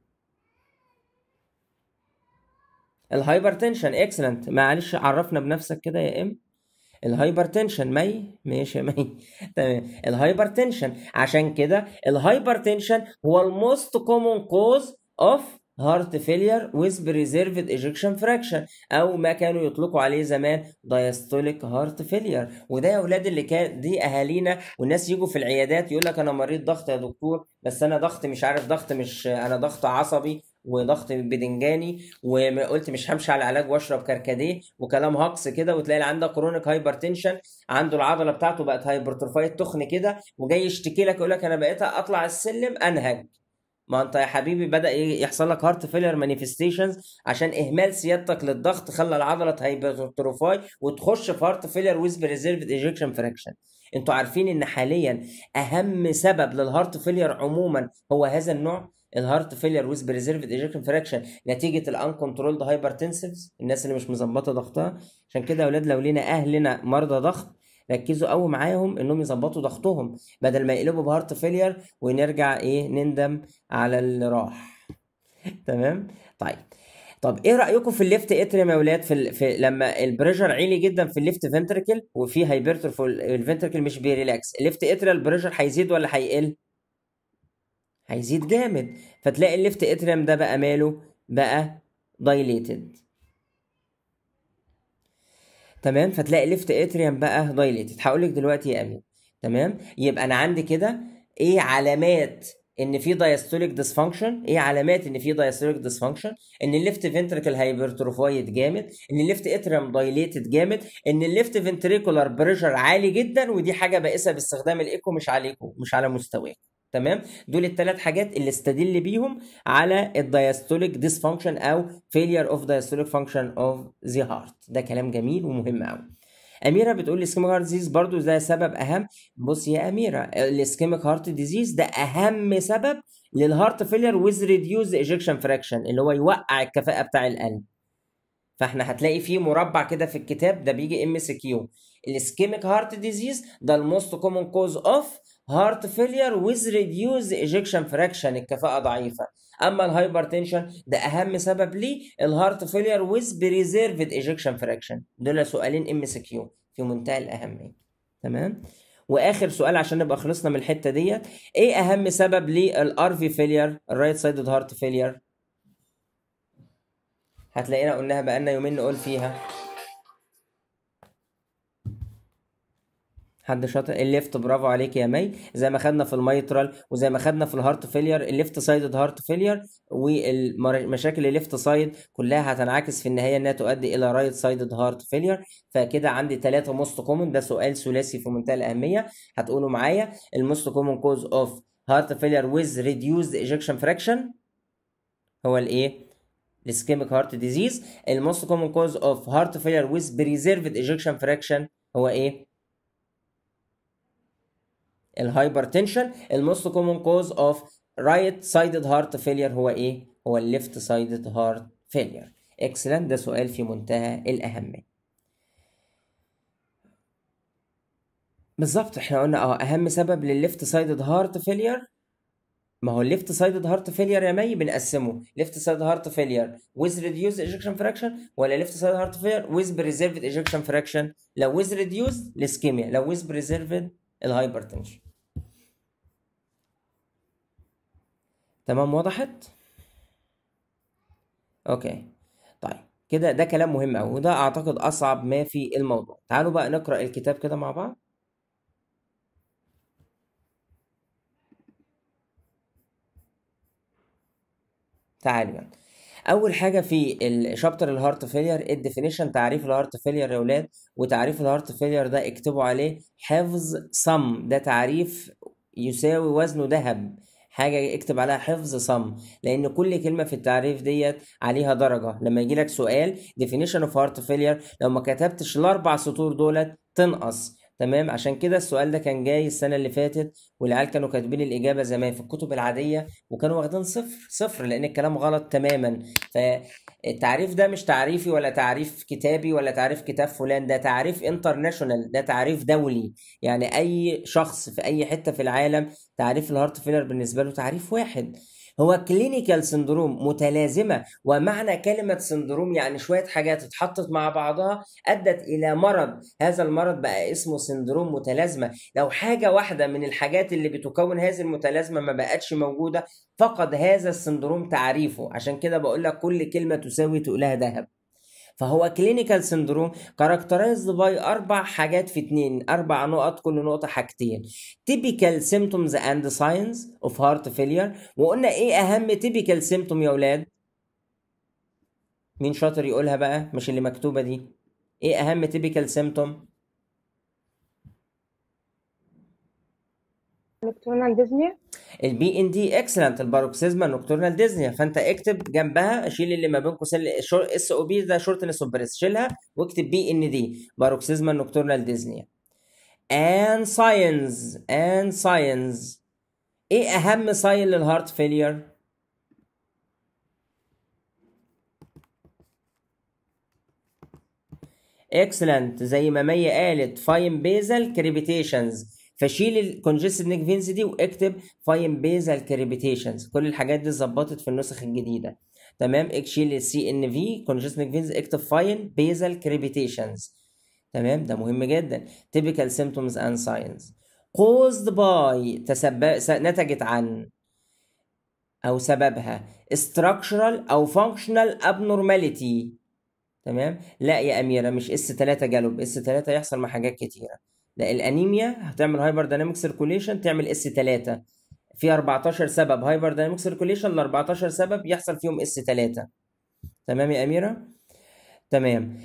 الهايبرتنشن اكسلنت معلش عرفنا بنفسك كده يا ام الهايبرتنشن مي ماشي يا مي تمام الهايبرتنشن عشان كده الهايبرتنشن هو الموست كومون كوز اوف هارت فيلير ويز بريزيرفد ايجكشن فراكشن او ما كانوا يطلقوا عليه زمان دايستوليك هارت فيلير وده يا اولاد اللي كان دي اهالينا والناس يجوا في العيادات يقول لك انا مريض ضغط يا دكتور بس انا ضغط مش عارف ضغط مش انا ضغط عصبي وضغط بدنجاني وقلت مش همشي على علاج واشرب كركديه وكلام هقص كده وتلاقي اللي عندك كرونيك هايبرتنشن عنده العضله بتاعته بقت هايبرتروفايد تخن كده وجاي يشتكي لك يقول لك انا بقيت اطلع السلم انهج ما انت يا حبيبي بدأ ي- يحصل لك هارت فيلر مانيفستيشنز عشان اهمال سيادتك للضغط خلى العضله هايبرتروفاي وتخش في هارت فيلر ويز بريزيرفد ايجكشن فراكشن انتوا عارفين ان حاليا اهم سبب للهارت فيلر عموما هو هذا النوع الهارت فيلر ويز بريزيرفد ايجكشن فراكشن نتيجه الان كنترولد هايبرتنسفز الناس اللي مش مظبطه ضغطها عشان كده يا اولاد لو لينا اهلنا مرضى ضغط ركزوا قوي معاهم انهم يظبطوا ضغطهم بدل ما يقلبوا بهارت فيلير ونرجع ايه نندم على اللي راح تمام طيب طب ايه رايكم في الليفت اتريم يا ولاد في, ال... في لما البريشر عالي جدا في الليفت فنتركل وفي هايبرتروف الفنتركل مش بيريلاكس الليفت اتريال البريشر هيزيد ولا هيقل هيزيد جامد فتلاقي الليفت اتريم ده بقى ماله بقى دايليتد تمام فتلاقي ليفت اتريم بقى دايليتد هقول لك دلوقتي يا امين تمام يبقى انا عندي كده ايه علامات ان في دايستوليك ديسفانكشن ايه علامات ان في دايستوليك ديسفانكشن ان الليفت فنتريكل هايبرتروفايد جامد ان الليفت اتريم دايليتد جامد ان الليفت فنتريكولار بريشر عالي جدا ودي حاجه بائسه باستخدام الايكو مش عليكم مش على مستواكم تمام دول الثلاث حاجات اللي استدل بيهم على الدايستوليك ديسفانكشن او failure of diastolic function of the heart ده كلام جميل ومهم قوي اميره بتقول لي اسكيميك هارت ديزيز برضو ده سبب اهم بص يا اميره الاسكيميك هارت ديزيز ده اهم سبب للهارت فيلير ويز ريديوز ايجكشن فراكشن اللي هو يوقع الكفاءه بتاع القلب فاحنا هتلاقي فيه مربع كده في الكتاب ده بيجي ام سي كيو الاسكيميك هارت ديزيز ده الموست كومن كوز اوف هارت فيلير ويز ريديوز ايجكشن فراكشن الكفاءه ضعيفه اما الهايبرتنشن ده اهم سبب ليه الهارت فيلير ويز بريزيرفد ايجكشن فراكشن دول سؤالين ام سي كيو في منتهى الاهميه تمام واخر سؤال عشان نبقى خلصنا من الحته ديت ايه اهم سبب للار في فيلير الرايت سايدد هارت فيلير هتلاقينا قلناها بقالنا يومين نقول فيها حد شاطر الليفت برافو عليك يا مي زي ما خدنا في الميترال وزي ما خدنا في الهارت فيلير الليفت سايدد هارت فيلير والمشاكل الليفت سايد كلها هتنعكس في النهايه انها تؤدي الى رايت سايدد هارت فيلير فكده عندي ثلاثه موست كومن ده سؤال ثلاثي في منتهى الاهميه هتقولوا معايا الموست كومن كوز اوف هارت فيلير ويز ريديوزد ايجكشن فراكشن هو الايه الاسكيميك هارت ديزيز الموست كومن كوز اوف هارت فيلير ويز بريزيرفد ايجكشن فراكشن هو ايه الهايبرتنشن الموست كومن كوز اوف رايت سايدد هارت فيلير هو ايه هو الليفت سايدد هارت فيلير اكسلنت ده سؤال في منتهى الاهميه بالظبط احنا قلنا اه اهم سبب للليفت سايدد هارت فيلير ما هو الليفت سايدد هارت فيلير يا مي بنقسمه ليفت سايد هارت فيلير ويز ريديوز ايجكشن فراكشن ولا ليفت سايد هارت فيلير ويز بريزيرفد ايجكشن فراكشن لو ويز ريديوز الاسكيميا لو ويز بريزيرفد الهايبرتنشن تمام وضحت اوكي طيب كده ده كلام مهم قوي وده اعتقد اصعب ما في الموضوع تعالوا بقى نقرا الكتاب كده مع بعض تعالوا يعني اول حاجه في الشابتر الهارت فيلير الديفينيشن تعريف الهارت فيلير يا اولاد وتعريف الهارت فيلير ده اكتبوا عليه حفظ صم ده تعريف يساوي وزنه ذهب حاجه اكتب عليها حفظ صم لان كل كلمه في التعريف ديت عليها درجه لما يجي لك سؤال definition of heart failure لو ما كتبتش الاربع سطور دولت تنقص تمام عشان كده السؤال ده كان جاي السنه اللي فاتت والعيال كانوا كاتبين الاجابه زمان في الكتب العاديه وكانوا واخدين صفر صفر لان الكلام غلط تماما فالتعريف ده مش تعريفي ولا تعريف كتابي ولا تعريف كتاب فلان ده تعريف انترناشونال ده تعريف دولي يعني اي شخص في اي حته في العالم تعريف الهارت فيلر بالنسبه له تعريف واحد هو كلينيكال سندروم متلازمة ومعنى كلمة سندروم يعني شوية حاجات اتحطت مع بعضها أدت إلى مرض هذا المرض بقى اسمه سندروم متلازمة لو حاجة واحدة من الحاجات اللي بتكون هذه المتلازمة ما بقتش موجودة فقد هذا السندروم تعريفه عشان كده بقول لك كل كلمة تساوي تقولها ذهب فهو كلينيكال سندروم كاركترايزد باي اربع حاجات في اتنين اربع نقط كل نقطه حاجتين typical symptoms and signs of heart failure وقلنا ايه اهم typical symptom يا اولاد مين شاطر يقولها بقى مش اللي مكتوبه دي ايه اهم typical symptom نكتورنال ديزنيا البي ان دي اكسلنت الباروكسيزما نوكتورنال ديزنيا فانت اكتب جنبها شيل اللي ما بين قوسين اس او بي ده شورتنس اوف بريس شيلها واكتب بي ان دي باروكسيزما نوكتورنال ديزنيا and science and science ايه اهم ساين للهارت فيلير اكسلنت زي ما مي قالت فاين بيزل كريبيتيشنز فشيل الكونجستد نيك فينز دي واكتب فاين بيزل كريبيتيشنز كل الحاجات دي اتظبطت في النسخ الجديده تمام شيل السي ان في كونجستد نيك فينز اكتب فاين بيزل كريبيتيشنز تمام ده مهم جدا typical symptoms and signs caused by تسبب نتجت عن او سببها structural او functional abnormality تمام لا يا اميره مش اس 3 جالوب اس 3 يحصل مع حاجات كتيره لا الانيميا هتعمل هايبر دايناميك سيركوليشن تعمل اس 3 في 14 سبب هايبر دايناميك سيركوليشن ل 14 سبب يحصل فيهم اس 3 تمام يا اميره تمام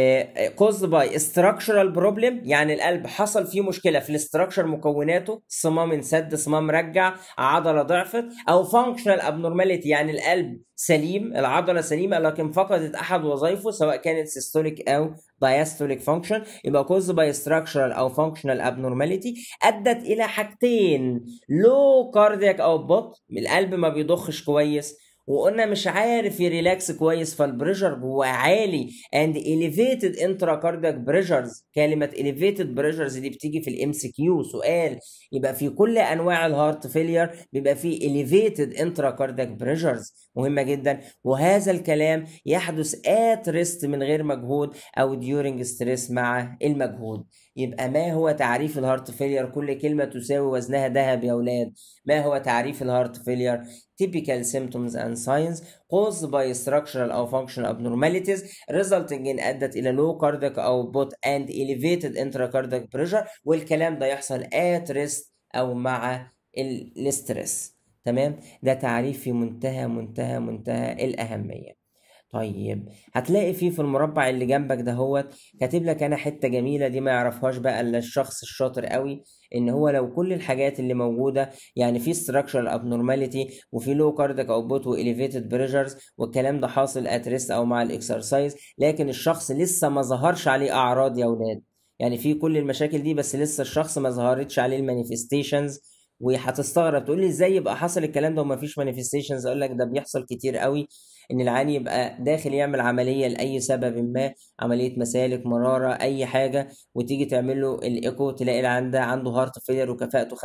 كوز باي structural بروبلم يعني القلب حصل فيه مشكله في الاستراكشر مكوناته صمام انسد صمام رجع عضله ضعفت او functional abnormality يعني القلب سليم العضله سليمه لكن فقدت احد وظائفه سواء كانت سيستوليك او diastolic function يبقى caused by structural او functional abnormality ادت الى حاجتين low cardiac output القلب ما بيضخش كويس وقلنا مش عارف يريلاكس كويس فالبريشر جواه عالي and elevated intracardiac pressures كلمة elevated pressures دي بتيجي في الام سي كيو سؤال يبقى في كل انواع الهارت فيلير بيبقى في elevated intracardiac pressures مهمة جدا وهذا الكلام يحدث at rest من غير مجهود او during stress مع المجهود يبقى ما هو تعريف الهارت فيلير كل كلمة تساوي وزنها ذهب يا أولاد ما هو تعريف الهارت فيلير typical symptoms and signs caused by structural أو functional abnormalities resulting in أدت إلى low cardiac output and elevated intracardiac pressure والكلام ده يحصل at rest أو مع الاسترس تمام ده تعريف في منتهى منتهى منتهى الأهمية طيب هتلاقي فيه في المربع اللي جنبك ده هو كاتب لك انا حته جميله دي ما يعرفهاش بقى الا الشخص الشاطر قوي ان هو لو كل الحاجات اللي موجوده يعني في structural abnormality وفي low cardiac output و elevated pressures والكلام ده حاصل at rest او مع الاكسرسايز لكن الشخص لسه ما ظهرش عليه اعراض يا اولاد يعني في كل المشاكل دي بس لسه الشخص ما ظهرتش عليه المانيفستيشنز وهتستغرب تقول لي ازاي يبقى حصل الكلام ده ومفيش مانيفستيشنز اقول لك ده بيحصل كتير قوي ان العيان يبقى داخل يعمل عمليه لاي سبب ما عمليه مسالك مراره اي حاجه وتيجي تعمل له الايكو تلاقي العيان ده عنده هارت فيلر وكفاءته 35%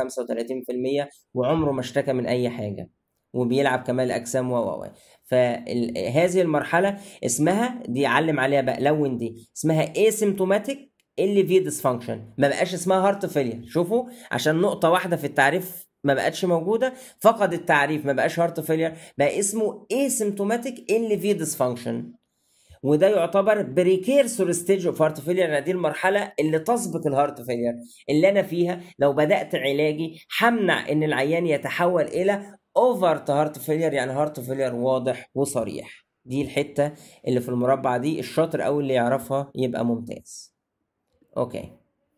وعمره ما اشتكى من اي حاجه وبيلعب كمال اجسام و و فهذه المرحله اسمها دي علم عليها بقى لون دي اسمها asymptomatic اللي في ديسفانكشن ما بقاش اسمها هارت فيلير شوفوا عشان نقطه واحده في التعريف ما بقتش موجوده فقد التعريف ما بقاش هارت فيلير بقى اسمه asymptomatic اللي في ديسفانكشن وده يعتبر بريكيرسور ستيج اوف هارت فيلير يعني دي المرحله اللي تسبق الهارت فيلير اللي انا فيها لو بدات علاجي همنع ان العيان يتحول الى اوفر هارت فيلير يعني هارت فيلير واضح وصريح دي الحته اللي في المربع دي الشاطر قوي اللي يعرفها يبقى ممتاز اوكي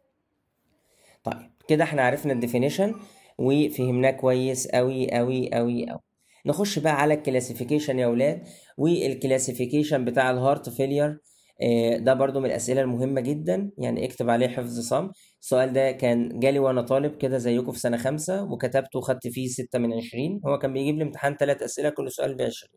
طيب كده احنا عرفنا الديفينيشن وفهمناه كويس قوي قوي قوي قوي نخش بقى على الكلاسيفيكيشن يا اولاد والكلاسيفيكيشن بتاع الهارت فيلير ده برضو من الأسئلة المهمة جدا يعني اكتب عليه حفظ صم السؤال ده كان جالي وأنا طالب كده زيكم في سنة خمسة وكتبته وخدت فيه ستة من عشرين هو كان بيجيب لي امتحان تلات أسئلة كل سؤال بعشرين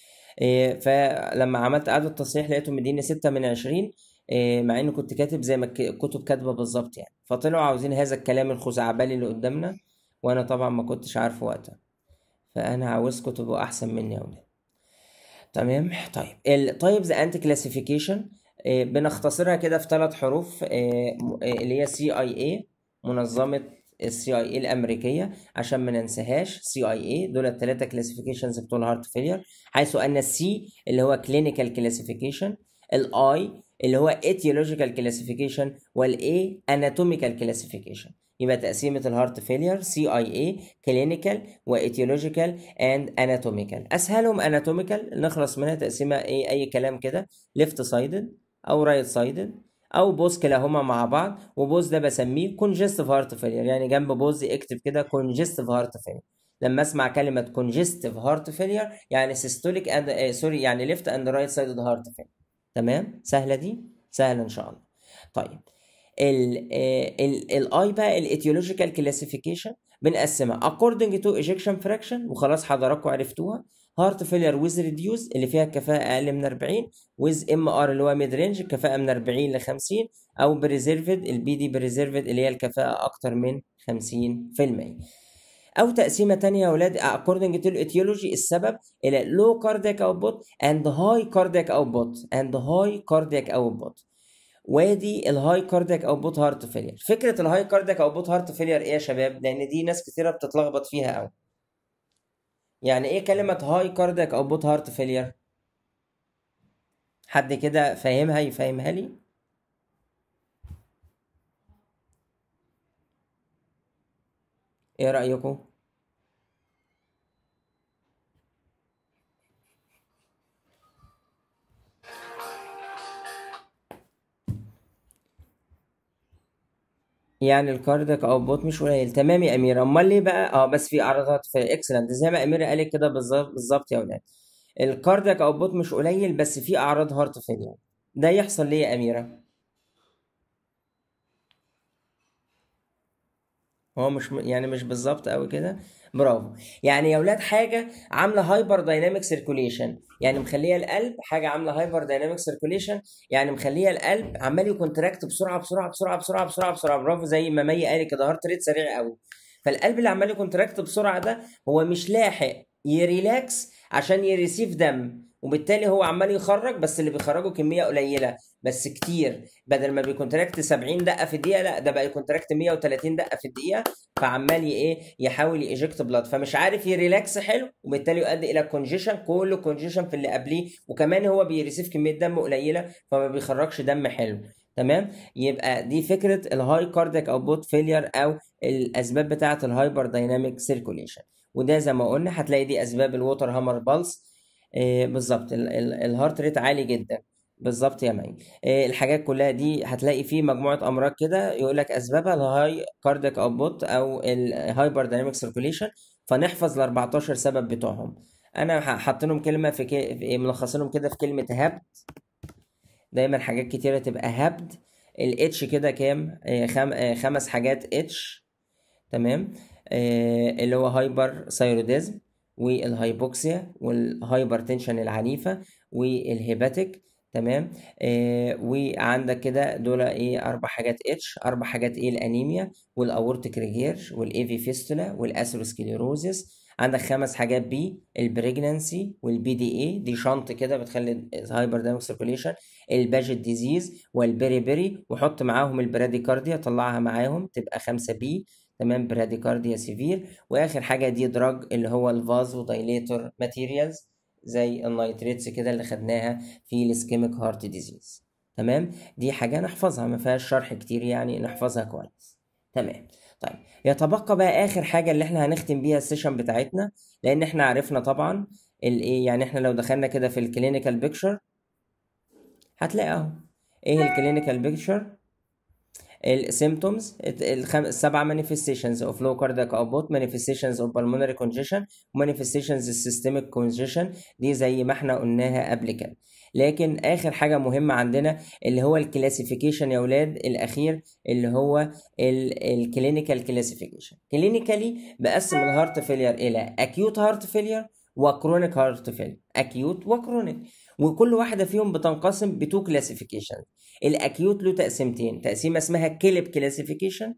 فلما عملت إعادة تصحيح لقيته مديني ستة من عشرين مع إني كنت كاتب زي ما الكتب كاتبة بالظبط يعني فطلعوا عاوزين هذا الكلام الخزعبلي اللي قدامنا وأنا طبعا ما كنتش عارفه وقتها فأنا عاوزكم تبقوا أحسن مني يا أولاد تمام طيب التايبز اند كلاسيفيكيشن بنختصرها كده في ثلاث حروف اللي هي سي اي اي منظمه السي اي اي الامريكيه عشان ما ننساهاش سي اي اي دول الثلاثه كلاسيفيكيشنز بتوع الهارت فيلير حيث ان السي اللي هو كلينيكال كلاسيفيكيشن الاي اللي هو etiological كلاسيفيكيشن والاي اناتوميكال كلاسيفيكيشن يبقى تقسيمة الهارت فيلير سي اي اي كلينيكال وايتيولوجيكال اند اناتوميكال اسهلهم اناتوميكال نخلص منها تقسيمة ايه اي كلام كده ليفت سايدد او رايت سايدد او بوز كلاهما مع بعض وبوز ده بسميه كونجستيف هارت فيلير يعني جنب بوز اكتب كده كونجستيف هارت فيلير لما اسمع كلمه congestive heart failure يعني systolic and سوري يعني left and right sided heart failure تمام سهله دي سهله ان شاء الله طيب ال ال الاي بقى الايتيولوجيكال كلاسيفيكيشن بنقسمها according to ejection fraction وخلاص حضراتكم عرفتوها هارت فيلير ويز ريديوز اللي فيها الكفاءة أقل من 40 ويز ام ار اللي هو ميد رينج الكفاءة من 40 ل 50 أو بريزيرفد البي دي بريزيرفد اللي هي الكفاءة أكتر من 50% أو تقسيمة تانية يا ولاد according to etiology السبب إلى low cardiac output and high cardiac output and high cardiac output وادي الهاي كاردياك اوتبوت هارت فيلير فكره الهاي كاردياك اوتبوت هارت فيلير ايه يا شباب لان دي ناس كتيره بتتلخبط فيها قوي يعني ايه كلمه هاي كاردياك اوتبوت هارت فيلير حد كده فاهمها يفهمها لي ايه رايكم يعني الكاردياك اوتبوت مش قليل تمام يا اميره امال ليه بقى اه بس في اعراضات في اكسلنت زي ما اميره قالت كده بالظبط بالظبط يا ولاد الكاردياك اوتبوت مش قليل بس في اعراض هارت فيلير ده يحصل ليه يا اميره هو مش م- يعني مش بالظبط قوي كده برافو يعني يا ولاد حاجه عامله هايبر دايناميك سيركوليشن يعني مخليه القلب حاجه عامله هايبر دايناميك سيركوليشن يعني مخليه القلب عمال يكونتراكت بسرعه بسرعه بسرعه بسرعه بسرعه بسرعه برافو زي ما مي قال كده هارت ريت سريع قوي فالقلب اللي عمال يكونتراكت بسرعه ده هو مش لاحق يريلاكس عشان يريسيف دم وبالتالي هو عمال يخرج بس اللي بيخرجه كميه قليله بس كتير بدل ما بيكونتراكت 70 دقه في الدقيقه لا ده بقى يكونتراكت 130 دقه في الدقيقه فعمال ي- ايه يحاول يجكت بلاد فمش عارف يريلاكس حلو وبالتالي يؤدي الى كونجيشن كله كونجيشن في اللي قبليه وكمان هو بيريسيف كميه دم قليله فما بيخرجش دم حلو تمام يبقى دي فكره الهاي كاردياك اوتبوت فيلير او الاسباب بتاعه الهايبر دايناميك سيركوليشن وده زي ما قلنا هتلاقي دي اسباب الووتر هامر بالس إيه بالظبط ال- ال- الهارت ريت عالي جدا بالظبط يا مي إيه الحاجات كلها دي هتلاقي فيه مجموعه امراض كده يقول لك اسبابها الهاي كاردياك اوتبوت او الهايبر دايناميك سيركوليشن فنحفظ ال 14 سبب بتوعهم انا ح- حاطينهم كلمه في, كي... في ملخصينهم كده في كلمه هبد دايما حاجات كتيره تبقى هبد الاتش كده كام إيه خم... إيه خمس حاجات اتش تمام آه اللي هو هايبر ثايروديزم والهايبوكسيا والهايبرتنشن العنيفة والهيباتيك تمام آه وعندك كده دول ايه اربع حاجات اتش اربع حاجات ايه الانيميا والاورتيك ريجير والايفي فيستولا والاثيروسكليروزس عندك خمس حاجات بي البريجنانسي والبي دي اي دي شنط كده بتخلي الهايبر دايناميك سيركوليشن الباجت ديزيز والبيري بيري وحط معاهم البراديكارديا طلعها معاهم تبقى خمسة بي تمام براديكارديا سيفير واخر حاجه دي دراج اللي هو الفازو دايليتور ماتيريالز زي النيتريتس كده اللي خدناها في الاسكيميك هارت ديزيز تمام دي حاجه نحفظها ما فيهاش شرح كتير يعني نحفظها كويس تمام طيب يتبقى بقى اخر حاجه اللي احنا هنختم بيها السيشن بتاعتنا لان احنا عرفنا طبعا الايه يعني احنا لو دخلنا كده في الكلينيكال بيكتشر هتلاقي اهو ايه الكلينيكال بيكتشر السيمتومز السبعة manifestations of low cardiac output manifestations of pulmonary congestion manifestations of systemic congestion دي زي ما احنا قلناها قبل كده لكن اخر حاجة مهمة عندنا اللي هو الكلاسيفيكيشن يا ولاد الاخير اللي هو الكلينيكال كلاسيفيكيشن كلينيكالي بقسم الهارت فيلير الى acute heart failure وكرونيك هارت فيلير acute وكرونيك وكل واحدة فيهم بتنقسم بتو كلاسيفيكيشن الاكيوت له تقسيمتين تقسيمه اسمها كيلب كلاسيفيكيشن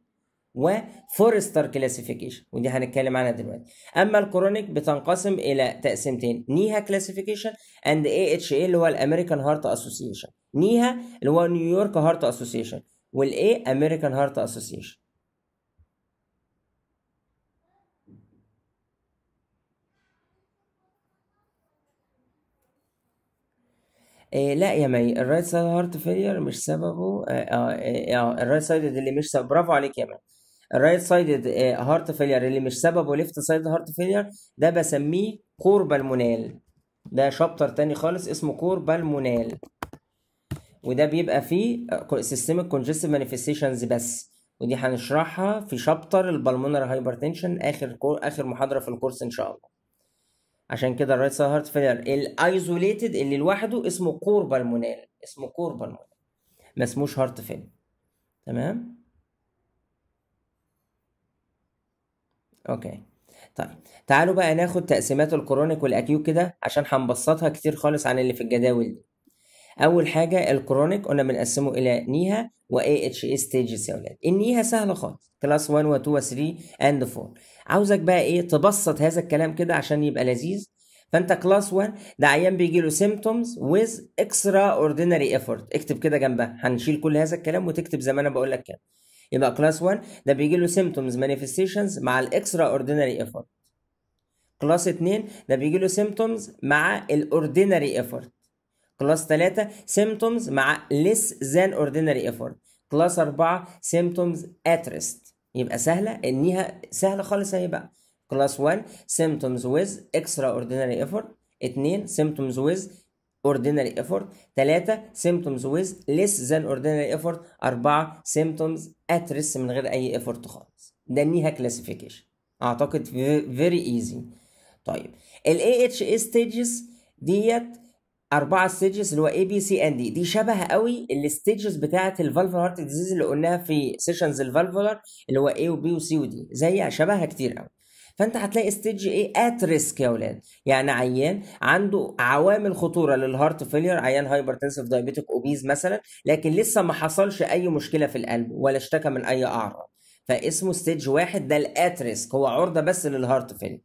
وفورستر كلاسيفيكيشن ودي هنتكلم عنها دلوقتي اما الكرونيك بتنقسم الى تقسيمتين نيها كلاسيفيكيشن اند اي اتش اي اللي هو الامريكان هارت اسوسيشن نيها اللي هو نيويورك هارت اسوسيشن والاي امريكان هارت اسوسيشن إيه لا يا مي الرايت سايد هارت فيلير مش سببه اه, آه, آه الرايت سايد اللي مش سبب برافو عليك يا مي الرايت سايد هارت فيلير اللي مش سببه ليفت سايد هارت فيلير ده بسميه كور بالمونال ده شابتر تاني خالص اسمه كور بالمونال وده بيبقى فيه سيستميك كونجستيف مانيفستيشنز بس ودي هنشرحها في شابتر البلمونري هايبرتنشن اخر كور اخر محاضره في الكورس ان شاء الله عشان كده الرايت سايد هارت فيلير الايزوليتد اللي لوحده اسمه كور بالمونال اسمه كور بالمونال ما اسموش هارت فيلير تمام اوكي طيب تعالوا بقى ناخد تقسيمات الكرونيك والاكيوت كده عشان هنبسطها كتير خالص عن اللي في الجداول دي اول حاجه الكرونيك قلنا بنقسمه الى نيها و اي اتش اي ستيجز يا اولاد النيها سهله خالص كلاس 1 و 2 و 3 اند 4 عاوزك بقى ايه تبسط هذا الكلام كده عشان يبقى لذيذ فانت كلاس 1 ده عيان بيجي له symptoms with extraordinary effort اكتب كده جنبها هنشيل كل هذا الكلام وتكتب زي ما انا بقول لك كده يبقى كلاس 1 ده بيجي له symptoms manifestations مع الاكسترا اوردينري effort كلاس 2 ده بيجي له symptoms مع الاوردينري effort كلاس 3 symptoms مع less than ordinary effort كلاس 4 symptoms at rest يبقى سهله انيها سهله خالص اهي بقى كلاس 1 symptoms with extraordinary effort 2 symptoms with ordinary effort 3 symptoms with less than ordinary effort 4 symptoms at rest من غير اي effort خالص ده النيها كلاسيفيكيشن اعتقد very easy طيب ال AHA stages ديت أربعة ستيجز اللي هو A B C and D دي شبه قوي الستيجز بتاعة الفالفولار هارت ديزيز اللي قلناها في سيشنز الفالفولار اللي هو A و B و C و D زي شبهها كتير قوي فانت هتلاقي ستيج ايه ات ريسك يا اولاد يعني عيان عنده عوامل خطوره للهارت فيلير عيان هايبرتنسيف دايابيتيك اوبيز مثلا لكن لسه ما حصلش اي مشكله في القلب ولا اشتكى من اي اعراض فاسمه ستيج واحد ده الات ريسك هو عرضه بس للهارت فيلير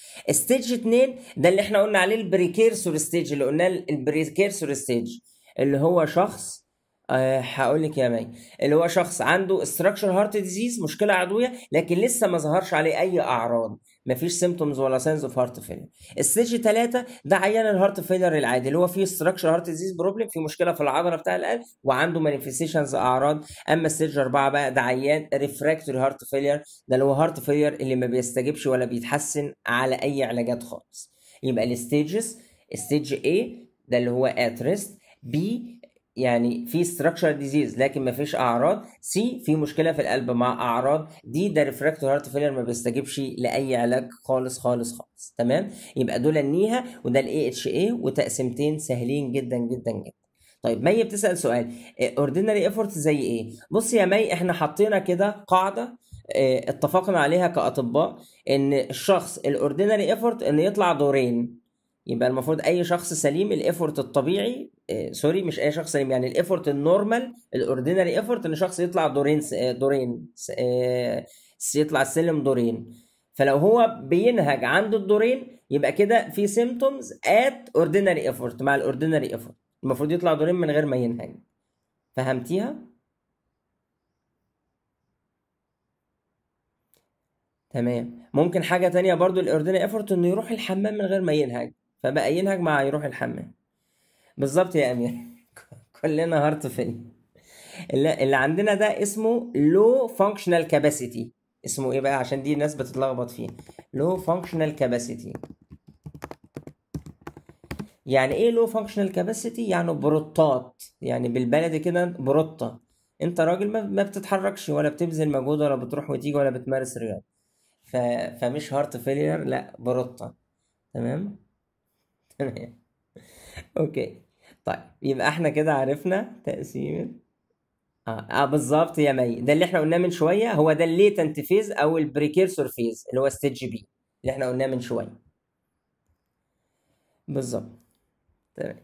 ستيج 2 ده اللي احنا قلنا عليه البريكيرسور ستيج اللي قلناه البريكيرسور ستيج اللي هو شخص أه هقول لك يا مي اللي هو شخص عنده ستراكشر هارت ديزيز مشكله عضويه لكن لسه ما ظهرش عليه اي اعراض مفيش سيمتومز ولا ساينز اوف هارت فيلر الستيج 3 ده عيان الهارت فيلر العادي اللي هو فيه ستراكشر هارت ديزيز بروبلم في مشكله في العضله بتاع القلب وعنده مانيفستيشنز اعراض اما ستيج 4 بقى ده عيان ريفراكتوري هارت فيلر ده اللي هو هارت فيلر اللي ما بيستجيبش ولا بيتحسن على اي علاجات خالص يبقى الستيجز ستيج A ده اللي هو ات ريست B يعني في ستراكشر ديزيز لكن ما فيش اعراض سي في مشكله في القلب مع اعراض دي ده ريفراكتور هارت فيلر ما بيستجيبش لاي علاج خالص خالص خالص تمام يبقى دول النيها وده الاي اتش اي وتقسيمتين سهلين جدا جدا جدا طيب مي بتسال سؤال اوردينري ايفورت زي ايه بص يا مي احنا حطينا كده قاعده اه اتفقنا عليها كاطباء ان الشخص الاوردينري ايفورت ان يطلع دورين يبقى المفروض اي شخص سليم الايفورت الطبيعي آه سوري مش اي شخص سليم يعني الايفورت النورمال الاوردينري ايفورت ان شخص يطلع دورين دورين آه يطلع السلم دورين فلو هو بينهج عنده الدورين يبقى كده في سيمتومز ات اوردينري ايفورت مع الاوردينري ايفورت المفروض يطلع دورين من غير ما ينهج فهمتيها تمام ممكن حاجه تانية برضو الاوردينري ايفورت انه يروح الحمام من غير ما ينهج فبقى ينهج مع يروح الحمام بالظبط يا امير كلنا هارت فين اللي, اللي عندنا ده اسمه لو فانكشنال كاباسيتي اسمه ايه بقى عشان دي الناس بتتلخبط فيه لو فانكشنال كاباسيتي يعني ايه لو فانكشنال كاباسيتي يعني بروتات يعني بالبلدي كده بروتة انت راجل ما بتتحركش ولا بتبذل مجهود ولا بتروح وتيجي ولا بتمارس رياضه ف... فمش هارت فيلير لا بروتة تمام تمام اوكي طيب يبقى احنا كده عرفنا تقسيمة اه, آه بالظبط يا مي ده اللي احنا قلناه من شويه هو ده الليتنت فيز او البريكيرسور فيز اللي هو ستيج بي اللي احنا قلناه من شويه بالظبط تمام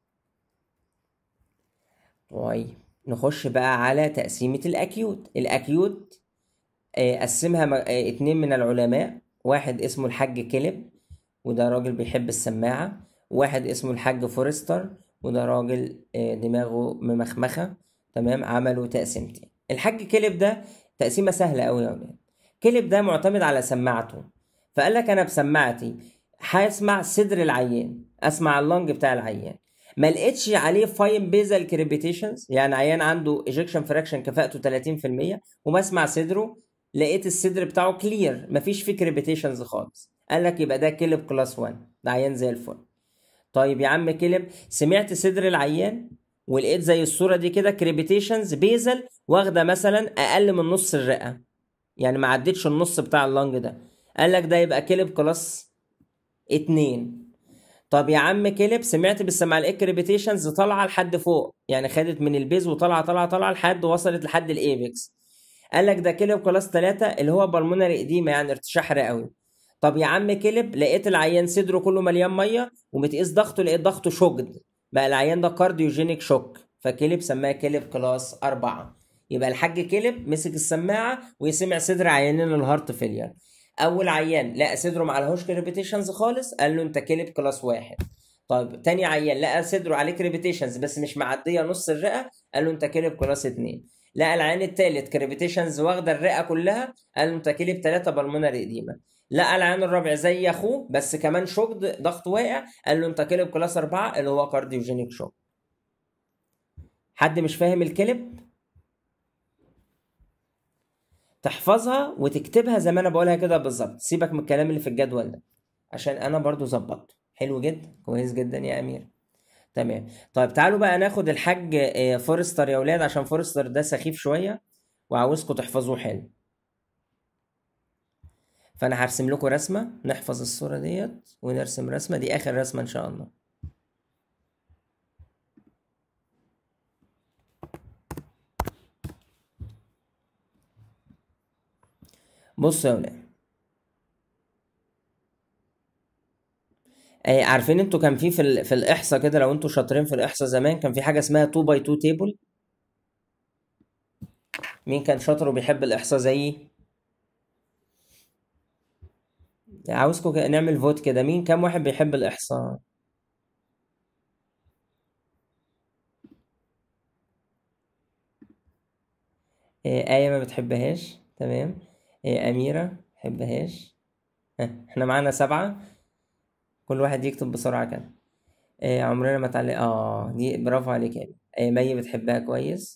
طيب نخش بقى على تقسيمة الأكيوت الأكيوت قسمها اتنين من العلماء واحد اسمه الحاج كلب وده راجل بيحب السماعة واحد اسمه الحاج فورستر وده راجل دماغه ممخمخة تمام عملوا تقسيمتين الحاج كلب ده تقسيمة سهلة أوي يا ولاد كلب ده معتمد على سماعته فقال لك أنا بسماعتي هسمع صدر العيان أسمع اللنج بتاع العيان ما لقيتش عليه فاين بيزل كريبيتيشنز يعني عيان عنده ايجكشن فراكشن كفاءته 30% وبسمع صدره لقيت الصدر بتاعه كلير مفيش فيه كريبيتيشنز خالص قال لك يبقى ده كلب كلاس 1 ده عيان زي الفل طيب يا عم كلب سمعت صدر العيان ولقيت زي الصوره دي كده كريبيتيشنز بيزل واخده مثلا اقل من نص الرئه يعني ما عدتش النص بتاع اللنج ده قال لك ده يبقى كلب كلاس اتنين طب يا عم كلب سمعت بالسماعه لقيت كريبيتيشنز طالعه لحد فوق يعني خدت من البيز وطالعه طالعه طالعه لحد وصلت لحد الايبكس قال لك ده كلب كلاس 3 اللي هو بالمونري اديما يعني ارتشاح رئوي طب يا عم كلب لقيت العيان صدره كله مليان ميه ومتقيس ضغطه لقيت ضغطه شوكد بقى العيان ده كارديوجينيك شوك فكلب سماها كلب كلاس 4 يبقى الحاج كلب مسك السماعه ويسمع صدر عيانين الهارت فيلير اول عيان لقى صدره ما عليهوش كريبيتيشنز خالص قال له انت كلب كلاس واحد طيب تاني عيان لقى صدره عليه كريبيتيشنز بس مش معديه نص الرئه قال له انت كلب كلاس اتنين لقى العيان التالت كريبيتيشنز واخده الرئه كلها قال له انت كلب تلاته بالمونري اديما لقى العيان الرابع زي اخوه بس كمان شوك ضغط واقع قال له انت كلب كلاس اربعه اللي هو كارديوجينيك شوك حد مش فاهم الكلب تحفظها وتكتبها زي ما انا بقولها كده بالظبط سيبك من الكلام اللي في الجدول ده عشان انا برضو ظبطته حلو جدا كويس جدا يا امير تمام طيب تعالوا بقى ناخد الحاج آه، فورستر يا ولاد عشان فورستر ده سخيف شويه وعاوزكم تحفظوه حلو فانا هرسم لكم رسمه نحفظ الصوره ديت ونرسم رسمه دي اخر رسمه ان شاء الله بصوا يا ولاد آه، عارفين انتوا كان في في, ال- في الاحصاء كده لو انتوا شاطرين في الاحصاء زمان كان في حاجه اسمها 2 باي 2 تيبل مين كان شاطر وبيحب الاحصاء زيي عاوزكم كده نعمل فوت كده مين كام واحد بيحب الاحصاء آه، آية ما بتحبهاش تمام آه، أميرة بتحبهاش ها، احنا معانا سبعة كل واحد يكتب بسرعة كده آه، عمرنا ما اتعلم اه دي برافو عليك يا آه، مي بتحبها كويس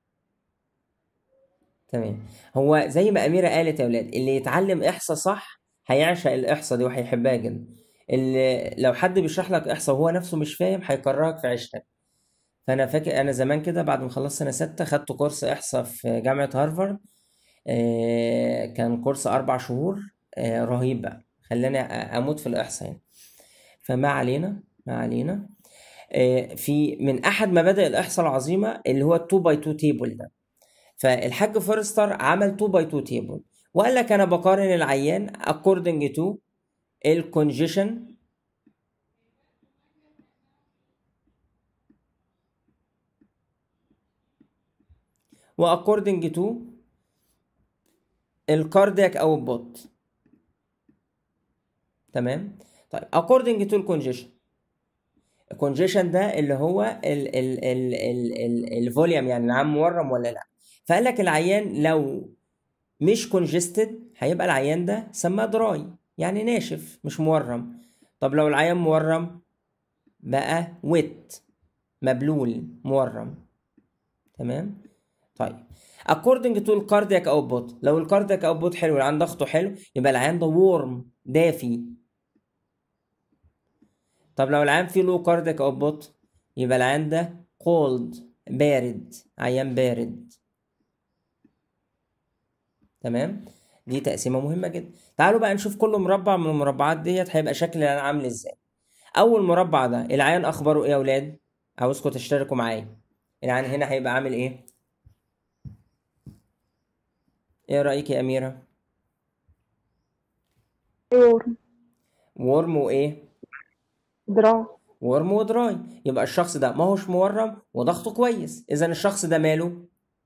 تمام هو زي ما أميرة قالت يا ولاد اللي يتعلم إحصاء صح هيعشق الإحصاء دي وهيحبها جدا اللي لو حد بيشرح لك إحصاء وهو نفسه مش فاهم هيكرهك في عيشتك فأنا فاكر أنا زمان كده بعد ما خلصت سنة ستة خدت كورس إحصاء في جامعة هارفارد آه، كان كورس أربع شهور آه، رهيب بقى خلاني أ- أموت في الإحصاء يعني فما علينا ما علينا آه، في من أحد مبادئ الإحصاء العظيمة اللي هو 2 باي 2 تيبل ده فالحاج فورستر عمل 2 باي 2 تيبل وقال لك أنا بقارن العيان according to الكونجيشن و according to الكاردياك اوتبوت تمام طيب according to الكونجيشن الكونجيشن ده اللي هو ال ال ال ال ال الفوليوم يعني العام مورم ولا لا فقال لك العيان لو مش كونجستد هيبقى العيان ده سماه دراي يعني ناشف مش مورم طب لو العيان مورم بقى ويت مبلول مورم تمام طيب according to الكاردياك اوتبوت لو الكاردياك اوتبوت حلو العيان ضغطه حلو يبقى العيان ده وورم دافي طب لو العيان فيه لو كاردياك اوتبوت يبقى العيان ده cold بارد عيان بارد تمام دي تقسيمه مهمه جدا تعالوا بقى نشوف كل مربع من المربعات ديت هيبقى شكل العيان عامل ازاي اول مربع ده العيان اخباره ايه يا اولاد عاوزكم تشتركوا معايا العيان هنا هيبقى عامل ايه ايه رايك يا اميره ورم ورم وايه دراع ورم ودراي يبقى الشخص ده ما هوش مورم وضغطه كويس اذا الشخص ده ماله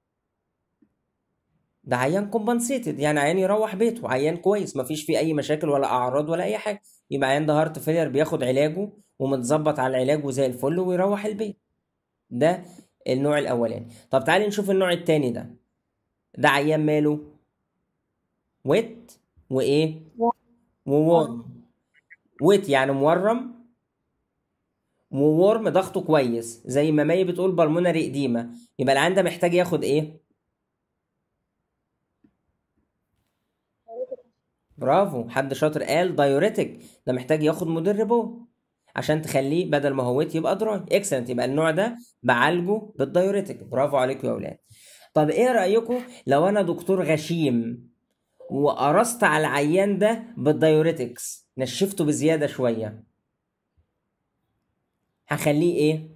ده عيان كومبنسيتد يعني عيان يروح بيته عيان كويس مفيش فيه اي مشاكل ولا اعراض ولا اي حاجه يبقى عيان ده هارت فيلير بياخد علاجه ومتظبط على العلاج وزي الفل ويروح البيت ده النوع الاولاني طب تعالي نشوف النوع التاني ده ده عيان ماله ويت وايه وورم ويت يعني مورم وورم ضغطه كويس زي ما مي بتقول بالمونري اديمه يبقى العيان ده محتاج ياخد ايه برافو حد شاطر قال دايوريتك ده محتاج ياخد مدربه عشان تخليه بدل ما هو ويت يبقى دراي اكسلنت يبقى النوع ده بعالجه بالدايوريتك برافو عليكم يا اولاد طب ايه رايكم لو انا دكتور غشيم وقرصت على العيان ده بالدايوريتكس نشفته بزياده شويه هخليه ايه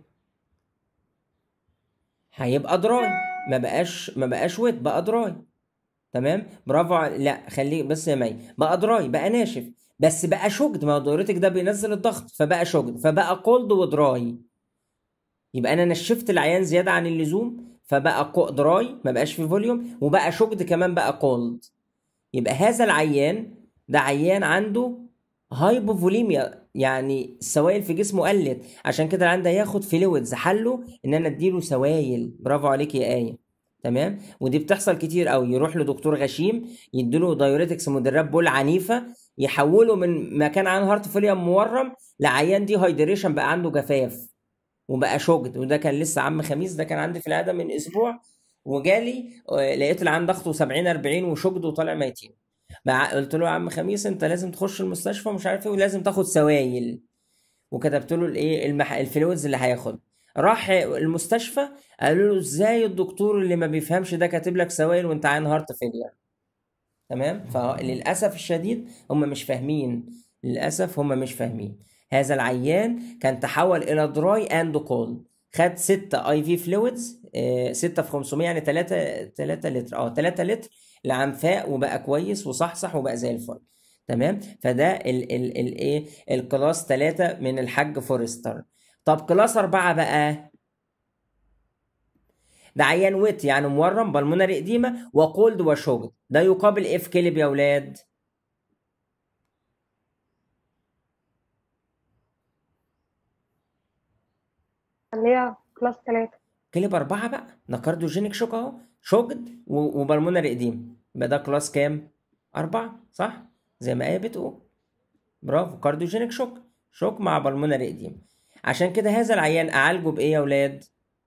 هيبقى دراي ما بقاش ما بقاش ويت بقى دراي تمام برافو ع... لا خليه بس يا مي بقى دراي بقى ناشف بس بقى شوجد ما هو الدايوريتك ده بينزل الضغط فبقى شوجد فبقى كولد ودراي يبقى انا نشفت العيان زياده عن اللزوم فبقى كو- دراي ما بقاش في فوليوم وبقى شوجد كمان بقى كولد يبقى هذا العيان ده عيان عنده هايبوفوليميا يعني السوائل في جسمه قلت عشان كده العيان ده ياخد فلويدز حله ان انا اديله سوائل برافو عليك يا ايه تمام ودي بتحصل كتير قوي يروح لدكتور غشيم يديله دايوريتكس مدرب بول عنيفه يحوله من مكان عن هارت فيلير مورم لعيان دي هايدريشن بقى عنده جفاف وبقى شوجد وده كان لسه عم خميس ده كان عندي في العياده من اسبوع وجالي آه، لقيت العيان ضغطه 70 40 وشوجد وطالع ميتين بقى- قلت له يا عم خميس انت لازم تخش المستشفى ومش عارف ايه ولازم تاخد سوائل وكتبت له الايه المح... الفلويدز اللي هياخد راح المستشفى قالوا له ازاي الدكتور اللي ما بيفهمش ده كاتب لك سوائل وانت عين هارت فيلير تمام فللاسف الشديد هم مش فاهمين للاسف هم مش فاهمين هذا العيان كان تحول الى دراي اند كولد خد 6 اي في فلويدز 6 في 500 يعني 3 3 لتر اه 3 لتر لعنفاء وبقى كويس وصحصح وبقى زي الفل تمام فده ال ال ال ايه الكلاس 3 من الحاج فورستر طب كلاس 4 بقى ده عيان ويت يعني مورم بالمونري اديمه وكولد وشوجد ده يقابل اف كلب يا اولاد اللي هي كلاس 3 كلب أربعة بقى ده كارديوجينيك شوك أهو شوجد و- وبالمونري إديم يبقى ده كلاس كام؟ أربعة صح؟ زي ما آية بتقول برافو كارديوجينيك شوك شوك مع بالمونري إديم عشان كده هذا العيان أعالجه بإيه يا ولاد؟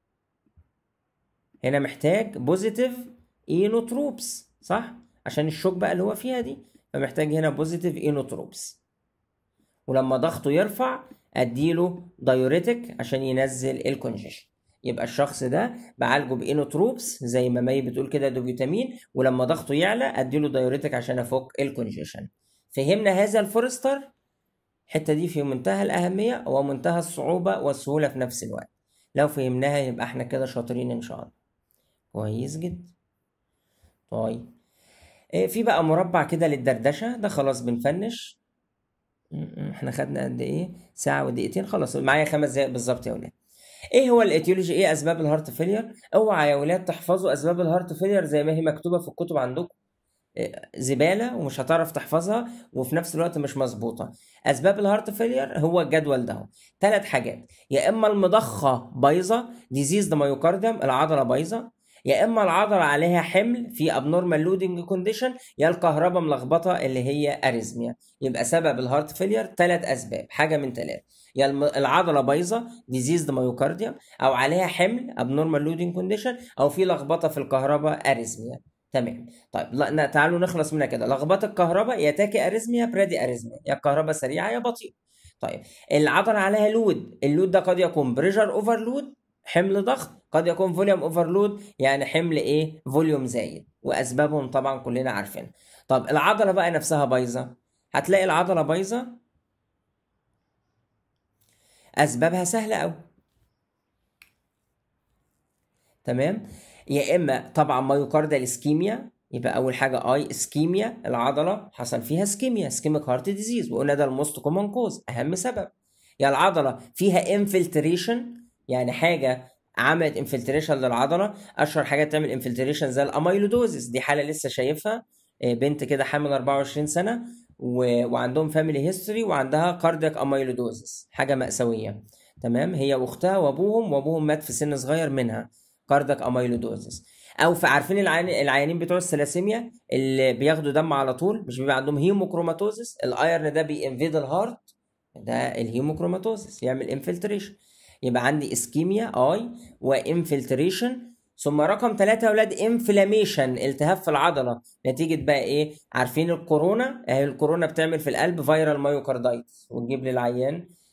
هنا محتاج بوزيتيف اينوتروبس صح؟ عشان الشوك بقى اللي هو فيها دي فمحتاج هنا بوزيتيف اينوتروبس ولما ضغطه يرفع اديله دايوريتك عشان ينزل الكونجيشن يبقى الشخص ده بعالجه بانوتروبس زي ما مي بتقول كده دوبيتامين ولما ضغطه يعلى اديله دايوريتك عشان افك الكونجيشن فهمنا هذا الفورستر الحته دي في منتهى الاهميه ومنتهى الصعوبه والسهوله في نفس الوقت لو فهمناها يبقى احنا كده شاطرين ان شاء الله كويس جدا طيب إيه في بقى مربع كده للدردشه ده خلاص بنفنش م- م- احنا خدنا قد ايه ساعه ودقيقتين خلاص معايا خمس دقايق بالظبط يا ولاد ايه هو الايتيولوجي ايه اسباب الهارت فيلير اوعى يا ولاد تحفظوا اسباب الهارت فيلير زي ما هي مكتوبه في الكتب عندكم إيه، زباله ومش هتعرف تحفظها وفي نفس الوقت مش مظبوطه اسباب الهارت فيلير هو الجدول ده ثلاث حاجات يا اما المضخه بايظه ديزيز مايوكارديوم العضله بايظه يا اما العضله عليها حمل في ابنورمال لودنج كونديشن يا الكهرباء ملخبطه اللي هي اريزميا يبقى سبب الهارت فيلير ثلاث اسباب حاجه من ثلاث يا الم- العضله بايظه ديزيز مايوكارديوم او عليها حمل ابنورمال لودنج كونديشن او في لخبطه في الكهرباء اريزميا تمام طيب لا ن- تعالوا نخلص منها كده لخبطه الكهرباء يا تاكي اريزميا برادي اريزميا يا الكهرباء سريعه يا بطيئه طيب العضله عليها لود اللود ده قد يكون بريشر اوفرلود حمل ضغط قد يكون فوليوم اوفرلود يعني حمل ايه فوليوم زايد واسبابهم طبعا كلنا عارفين طب العضله بقى نفسها بايظه هتلاقي العضله بايظه اسبابها سهله قوي تمام يا اما طبعا مايوكاردال اسكيميا يبقى اول حاجه اي اسكيميا العضله حصل فيها اسكيميا اسكيميك هارت ديزيز وقلنا ده الموست كومن كوز اهم سبب يا العضله فيها انفلتريشن يعني حاجه عملت انفلتريشن للعضله اشهر حاجه تعمل انفلتريشن زي الاميلودوزس دي حاله لسه شايفها آه، بنت كده حامل 24 سنه و... وعندهم فاميلي هيستوري وعندها كاردياك اميلودوزس حاجه مأساويه تمام هي واختها وابوهم وابوهم مات في سن صغير منها كاردياك اميلودوزس او في عارفين العيان العيانين بتوع الثلاسيميا اللي بياخدوا دم على طول مش بيبقى عندهم هيموكروماتوزس الايرن ده بينفيد الهارت ده الهيموكروماتوزس يعمل انفلتريشن يبقى عندي اسكيميا اي وانفلتريشن ثم رقم ثلاثة يا اولاد انفلاميشن التهاب في العضلة نتيجة بقى ايه عارفين الكورونا اهي الكورونا بتعمل في القلب فيرال مايوكاردايتس وتجيب للعيان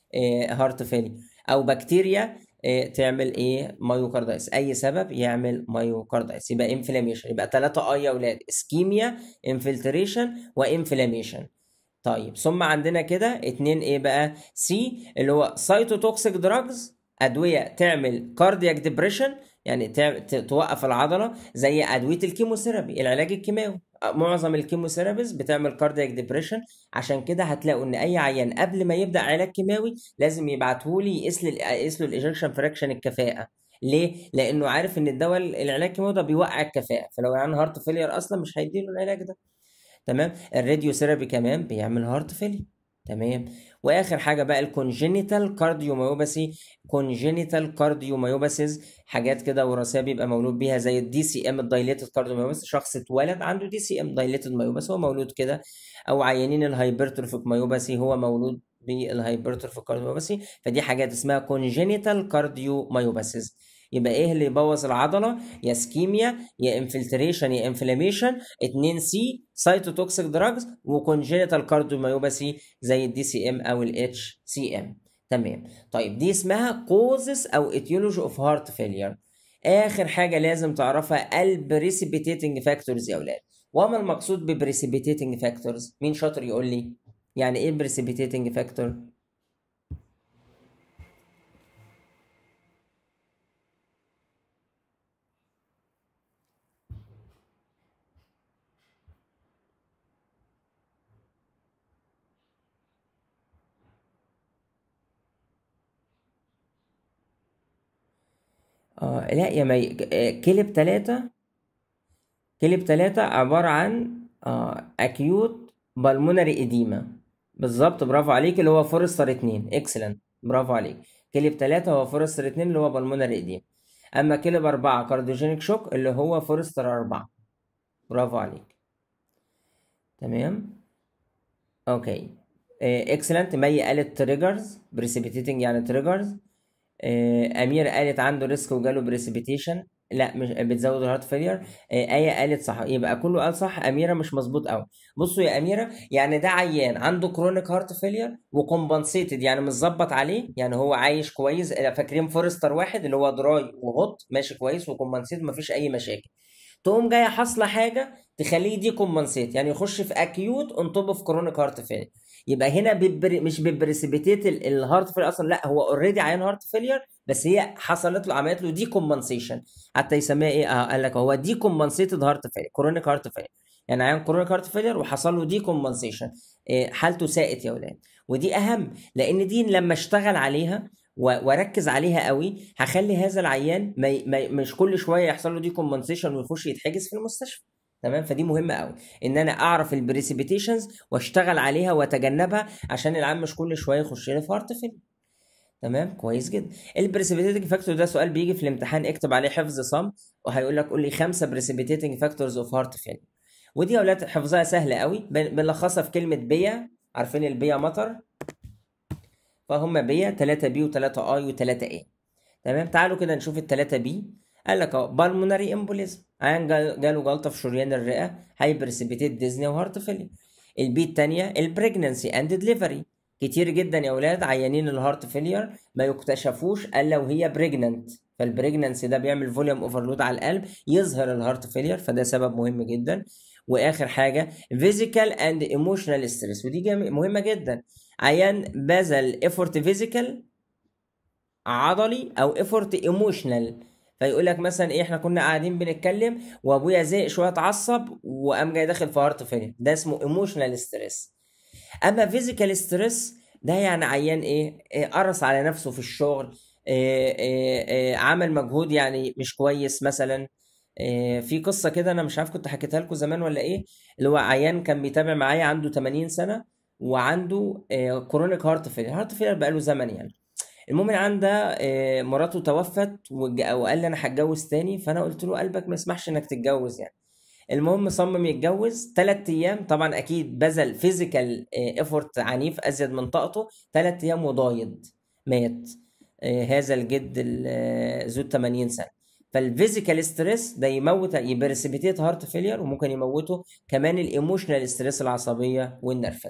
هارت فيلي او بكتيريا آه، تعمل ايه مايوكاردايتس اي سبب يعمل مايوكاردايتس يبقى انفلاميشن يبقى ثلاثة اي يا اولاد اسكيميا انفلتريشن وانفلاميشن طيب ثم عندنا كده اتنين ايه بقى سي اللي هو سايتوتوكسيك دراجز ادويه تعمل كاردياك ديبريشن يعني تع- ت- توقف العضله زي ادويه الكيموثيرابي العلاج الكيماوي معظم الكيموثيرابيز بتعمل كاردياك ديبريشن عشان كده هتلاقوا ان اي عيان قبل ما يبدا علاج كيماوي لازم يبعتهولي يقيس لي يقيس له الايجكشن فراكشن الكفاءه ليه؟ لانه عارف ان الدواء العلاج الكيماوي ده بيوقع الكفاءه فلو يعني هارت فيلير اصلا مش هيديله العلاج ده تمام الراديو ثيرابي كمان بيعمل هارت فيلير تمام واخر حاجه بقى الكونجينيتال كارديوميوباثي كونجينيتال كارديوميوباثيز حاجات كده وراثيه بيبقى مولود بيها زي الدي سي ام الدايليتد كارديوميوباثي شخص اتولد عنده دي سي ام دايليتد ميوباثي هو مولود كده او عيانين الهايبرتروفيك ميوباثي هو مولود بالهايبرتروفيك كارديوميوباثي فدي حاجات اسمها كونجينيتال كارديوميوباثيز يبقى ايه اللي يبوظ العضله يا سكيميا يا انفلتريشن يا انفلاميشن 2 سي سايتوتوكسيك دراجز وكونجينيتال كارديوميوباثي زي الدي سي ام او الاتش سي ام تمام طيب دي اسمها كوزس او اتيولوجي اوف هارت فيلير اخر حاجه لازم تعرفها البريسيبيتيتنج فاكتورز يا اولاد وما المقصود ببريسيبيتيتنج فاكتورز مين شاطر يقول لي يعني ايه بريسيبيتيتنج فاكتور اه لا يا مي آه، كلب ثلاثة كلب ثلاثة عبارة عن اه اكيوت بالمونري اديما بالظبط برافو عليك اللي هو فورستر اتنين اكسلنت برافو عليك كلب ثلاثة هو فورستر اتنين اللي هو بالمونري اديما اما كلب اربعة كارديوجينيك شوك اللي هو فورستر اربعة برافو عليك تمام اوكي اكسلنت مي قالت تريجرز بريسيبيتيتنج يعني تريجرز امير قالت عنده ريسك وجاله بريسيبيتيشن لا مش بتزود الهارت فيلير آية قالت صح يبقى كله قال صح أميرة مش مظبوط قوي بصوا يا أميرة يعني ده عيان عنده كرونيك هارت فيلير وكومبنسيتد يعني متظبط عليه يعني هو عايش كويس فاكرين فورستر واحد اللي هو دراي وهوت ماشي كويس وكومبنسيتد مفيش أي مشاكل تقوم جايه حاصله حاجه تخليه دي كومبنسيت يعني يخش في اكيوت اون توب اوف كرونيك هارت فيلير يبقى هنا بيبر... مش بيبريسيبيتيت الهارت فيلير اصلا لا هو اوريدي عيان هارت فيلير بس هي حصلت له عملت له دي كومبنسيشن حتى يسميها ايه اه قال لك هو دي كومبنسيتد هارت فيلير كرونيك هارت فيلير يعني عيان كرونيك هارت فيلير وحصل له دي كومبنسيشن إيه حالته ساءت يا ولاد ودي اهم لان دي لما اشتغل عليها واركز عليها قوي هخلي هذا العيان ما ما مش كل شويه يحصل له دي كومبنسيشن ويخش يتحجز في المستشفى تمام فدي مهمه قوي ان انا اعرف البريسيبيتيشنز واشتغل عليها واتجنبها عشان العيان مش كل شويه يخش لي في هارت فيلير تمام كويس جدا البريسيبيتيتنج فاكتور ده سؤال بيجي في الامتحان اكتب عليه حفظ صم وهيقول لك قول لي خمسه بريسيبيتيتنج فاكتورز اوف هارت فيلير ودي يا اولاد حفظها سهله قوي بنلخصها في كلمه بيا عارفين البيا مطر فهم بيا 3 بي و3 اي و3 اي تمام تعالوا كده نشوف ال 3 بي قال لك اهو بالمونري امبوليزم عيان جاله جلطه في شريان الرئه هايبرسيبيتيت ديزني وهارت فيلير البي الثانيه البريجننسي اند دليفري كتير جدا يا اولاد عيانين الهارت فيلير ما يكتشفوش الا وهي بريجننت فالبريجننسي ده بيعمل فوليوم اوفرلود على القلب يظهر الهارت فيلير فده سبب مهم جدا واخر حاجه فيزيكال اند ايموشنال ستريس ودي مهمه جدا عيان بذل ايفورت فيزيكال عضلي او ايفورت ايموشنال فيقول لك مثلا ايه احنا كنا قاعدين بنتكلم وابويا زهق شويه اتعصب وقام جاي داخل في هارت فيلير ده اسمه ايموشنال ستريس اما فيزيكال ستريس ده يعني عيان ايه, إيه قرص على نفسه في الشغل إيه إيه إيه عمل مجهود يعني مش كويس مثلا إيه في قصه كده انا مش عارف كنت حكيتها لكم زمان ولا ايه اللي هو عيان كان بيتابع معايا عنده 80 سنه وعنده إيه كرونيك هارت فيلير هارت فيلير بقاله زمن يعني المهم العيان ده إيه مراته توفت وقال لي انا هتجوز تاني فانا قلت له قلبك ما يسمحش انك تتجوز يعني المهم صمم يتجوز ثلاث ايام طبعا اكيد بذل فيزيكال ايفورت عنيف ازيد من طاقته ثلاث ايام وضايد مات هذا الجد ذو 80 سنه فالفيزيكال ستريس ده يموت يبرسبيتيت هارت فيلير وممكن يموته كمان الايموشنال ستريس العصبيه والنرفزه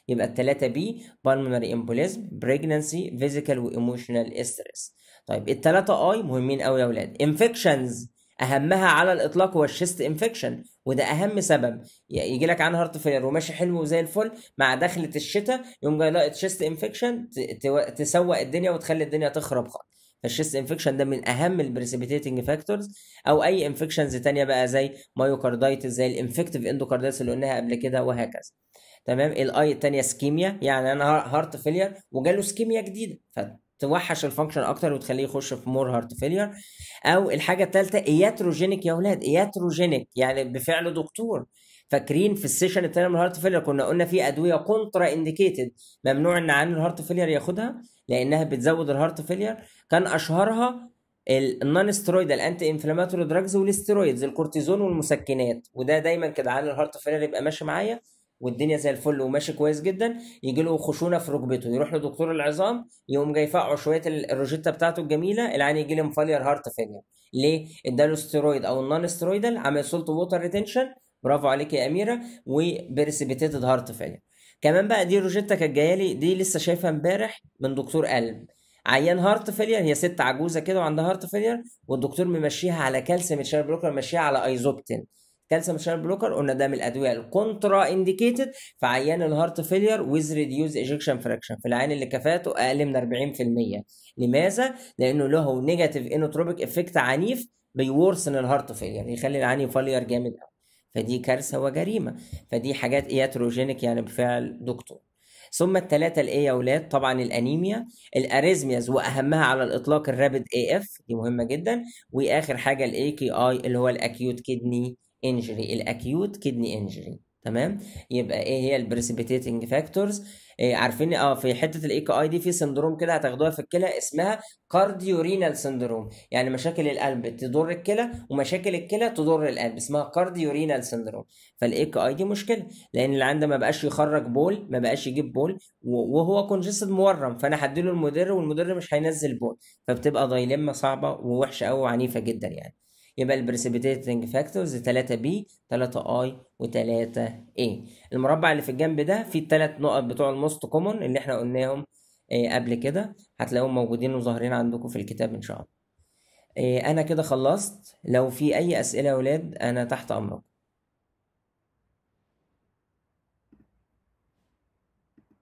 يبقى التلاتة بي pulmonary embolism pregnancy physical وايموشنال stress طيب التلاتة اي مهمين قوي يا اولاد infections اهمها على الاطلاق هو الشيست انفكشن وده اهم سبب يجي لك عنها هارت فيلر وماشي حلو وزي الفل مع دخله الشتاء يقوم جاي لاقط شيست انفكشن تسوق الدنيا وتخلي الدنيا تخرب خالص فالشيست انفكشن ده من اهم البريسيبيتيتنج فاكتورز او اي انفكشنز تانية بقى زي مايوكاردايتس زي الانفكتيف اندوكاردايتس اللي قلناها قبل كده وهكذا تمام الاي التانية سكيميا يعني انا هارت فيلير وجاله سكيميا جديده فتوحش الفانكشن اكتر وتخليه يخش في مور هارت فيلير او الحاجه الثالثه اياتروجينيك يا اولاد اياتروجينيك يعني بفعل دكتور فاكرين في السيشن الثاني من الهارت فيلير كنا قلنا في ادويه كونترا انديكيتد ممنوع ان عن الهارت فيلير ياخدها لانها بتزود الهارت فيلير كان اشهرها النون سترويدال انتي انفلاماتوري دراجز والاسترويدز الكورتيزون والمسكنات وده دايما كده عن الهارت فيلير يبقى ماشي معايا والدنيا زي الفل وماشي كويس جدا يجي له خشونه في ركبته يروح لدكتور العظام يقوم جاي فقعه شويه الروجيتا بتاعته الجميله العين يجي له مفالير هارت فيلير ليه؟ اداله ستيرويد او النون ستيرويدال عمل سولت ووتر ريتنشن برافو عليك يا اميره وبريسبيتيتد هارت فيلير كمان بقى دي روجيتا كانت جايه لي دي لسه شايفها امبارح من دكتور قلب عيان هارت فيلير هي ست عجوزه كده وعندها هارت فيلير والدكتور ممشيها على كالسيوم شانل بلوكر ممشيها على ايزوبتين كالسيوم شانل بلوكر قلنا ده من الادويه الكونترا انديكيتد في عيان الهارت فيلير ويز ريديوز ايجكشن فراكشن في العيان اللي كفاءته اقل من 40% لماذا؟ لانه له نيجاتيف انوتروبيك افكت عنيف بيورسن الهارت فيلير يخلي العيان يفلير جامد قوي فدي كارثه وجريمه فدي حاجات اياتروجينيك يعني بفعل دكتور ثم الثلاثه الايه يا اولاد طبعا الانيميا الاريزمياز واهمها على الاطلاق الرابد اي اف دي مهمه جدا واخر حاجه الاي كي اي اللي هو الاكيوت كدني انجري الاكيوت كدني انجري تمام يبقى ايه هي البريسيبيتيتنج فاكتورز إيه عارفين اه في حته الاي كي اي دي في سندروم كده هتاخدوها في الكلى اسمها كارديورينال سندروم يعني مشاكل القلب تضر الكلى ومشاكل الكلى تضر القلب اسمها كارديورينال سندروم فالاي كي اي دي مشكله لان اللي عنده ما بقاش يخرج بول ما بقاش يجيب بول وهو كونجستد مورم فانا هديله المدر والمدر مش هينزل بول فبتبقى دايلما صعبه ووحشه قوي وعنيفه جدا يعني يبقى البريسيبيتيتنج فاكتورز 3 بي 3 اي و3 اي المربع اللي في الجنب ده فيه الثلاث نقط بتوع الموست كومون اللي احنا قلناهم إيه قبل كده هتلاقيهم موجودين وظاهرين عندكم في الكتاب ان شاء الله إيه انا كده خلصت لو في اي اسئله يا ولاد انا تحت امركم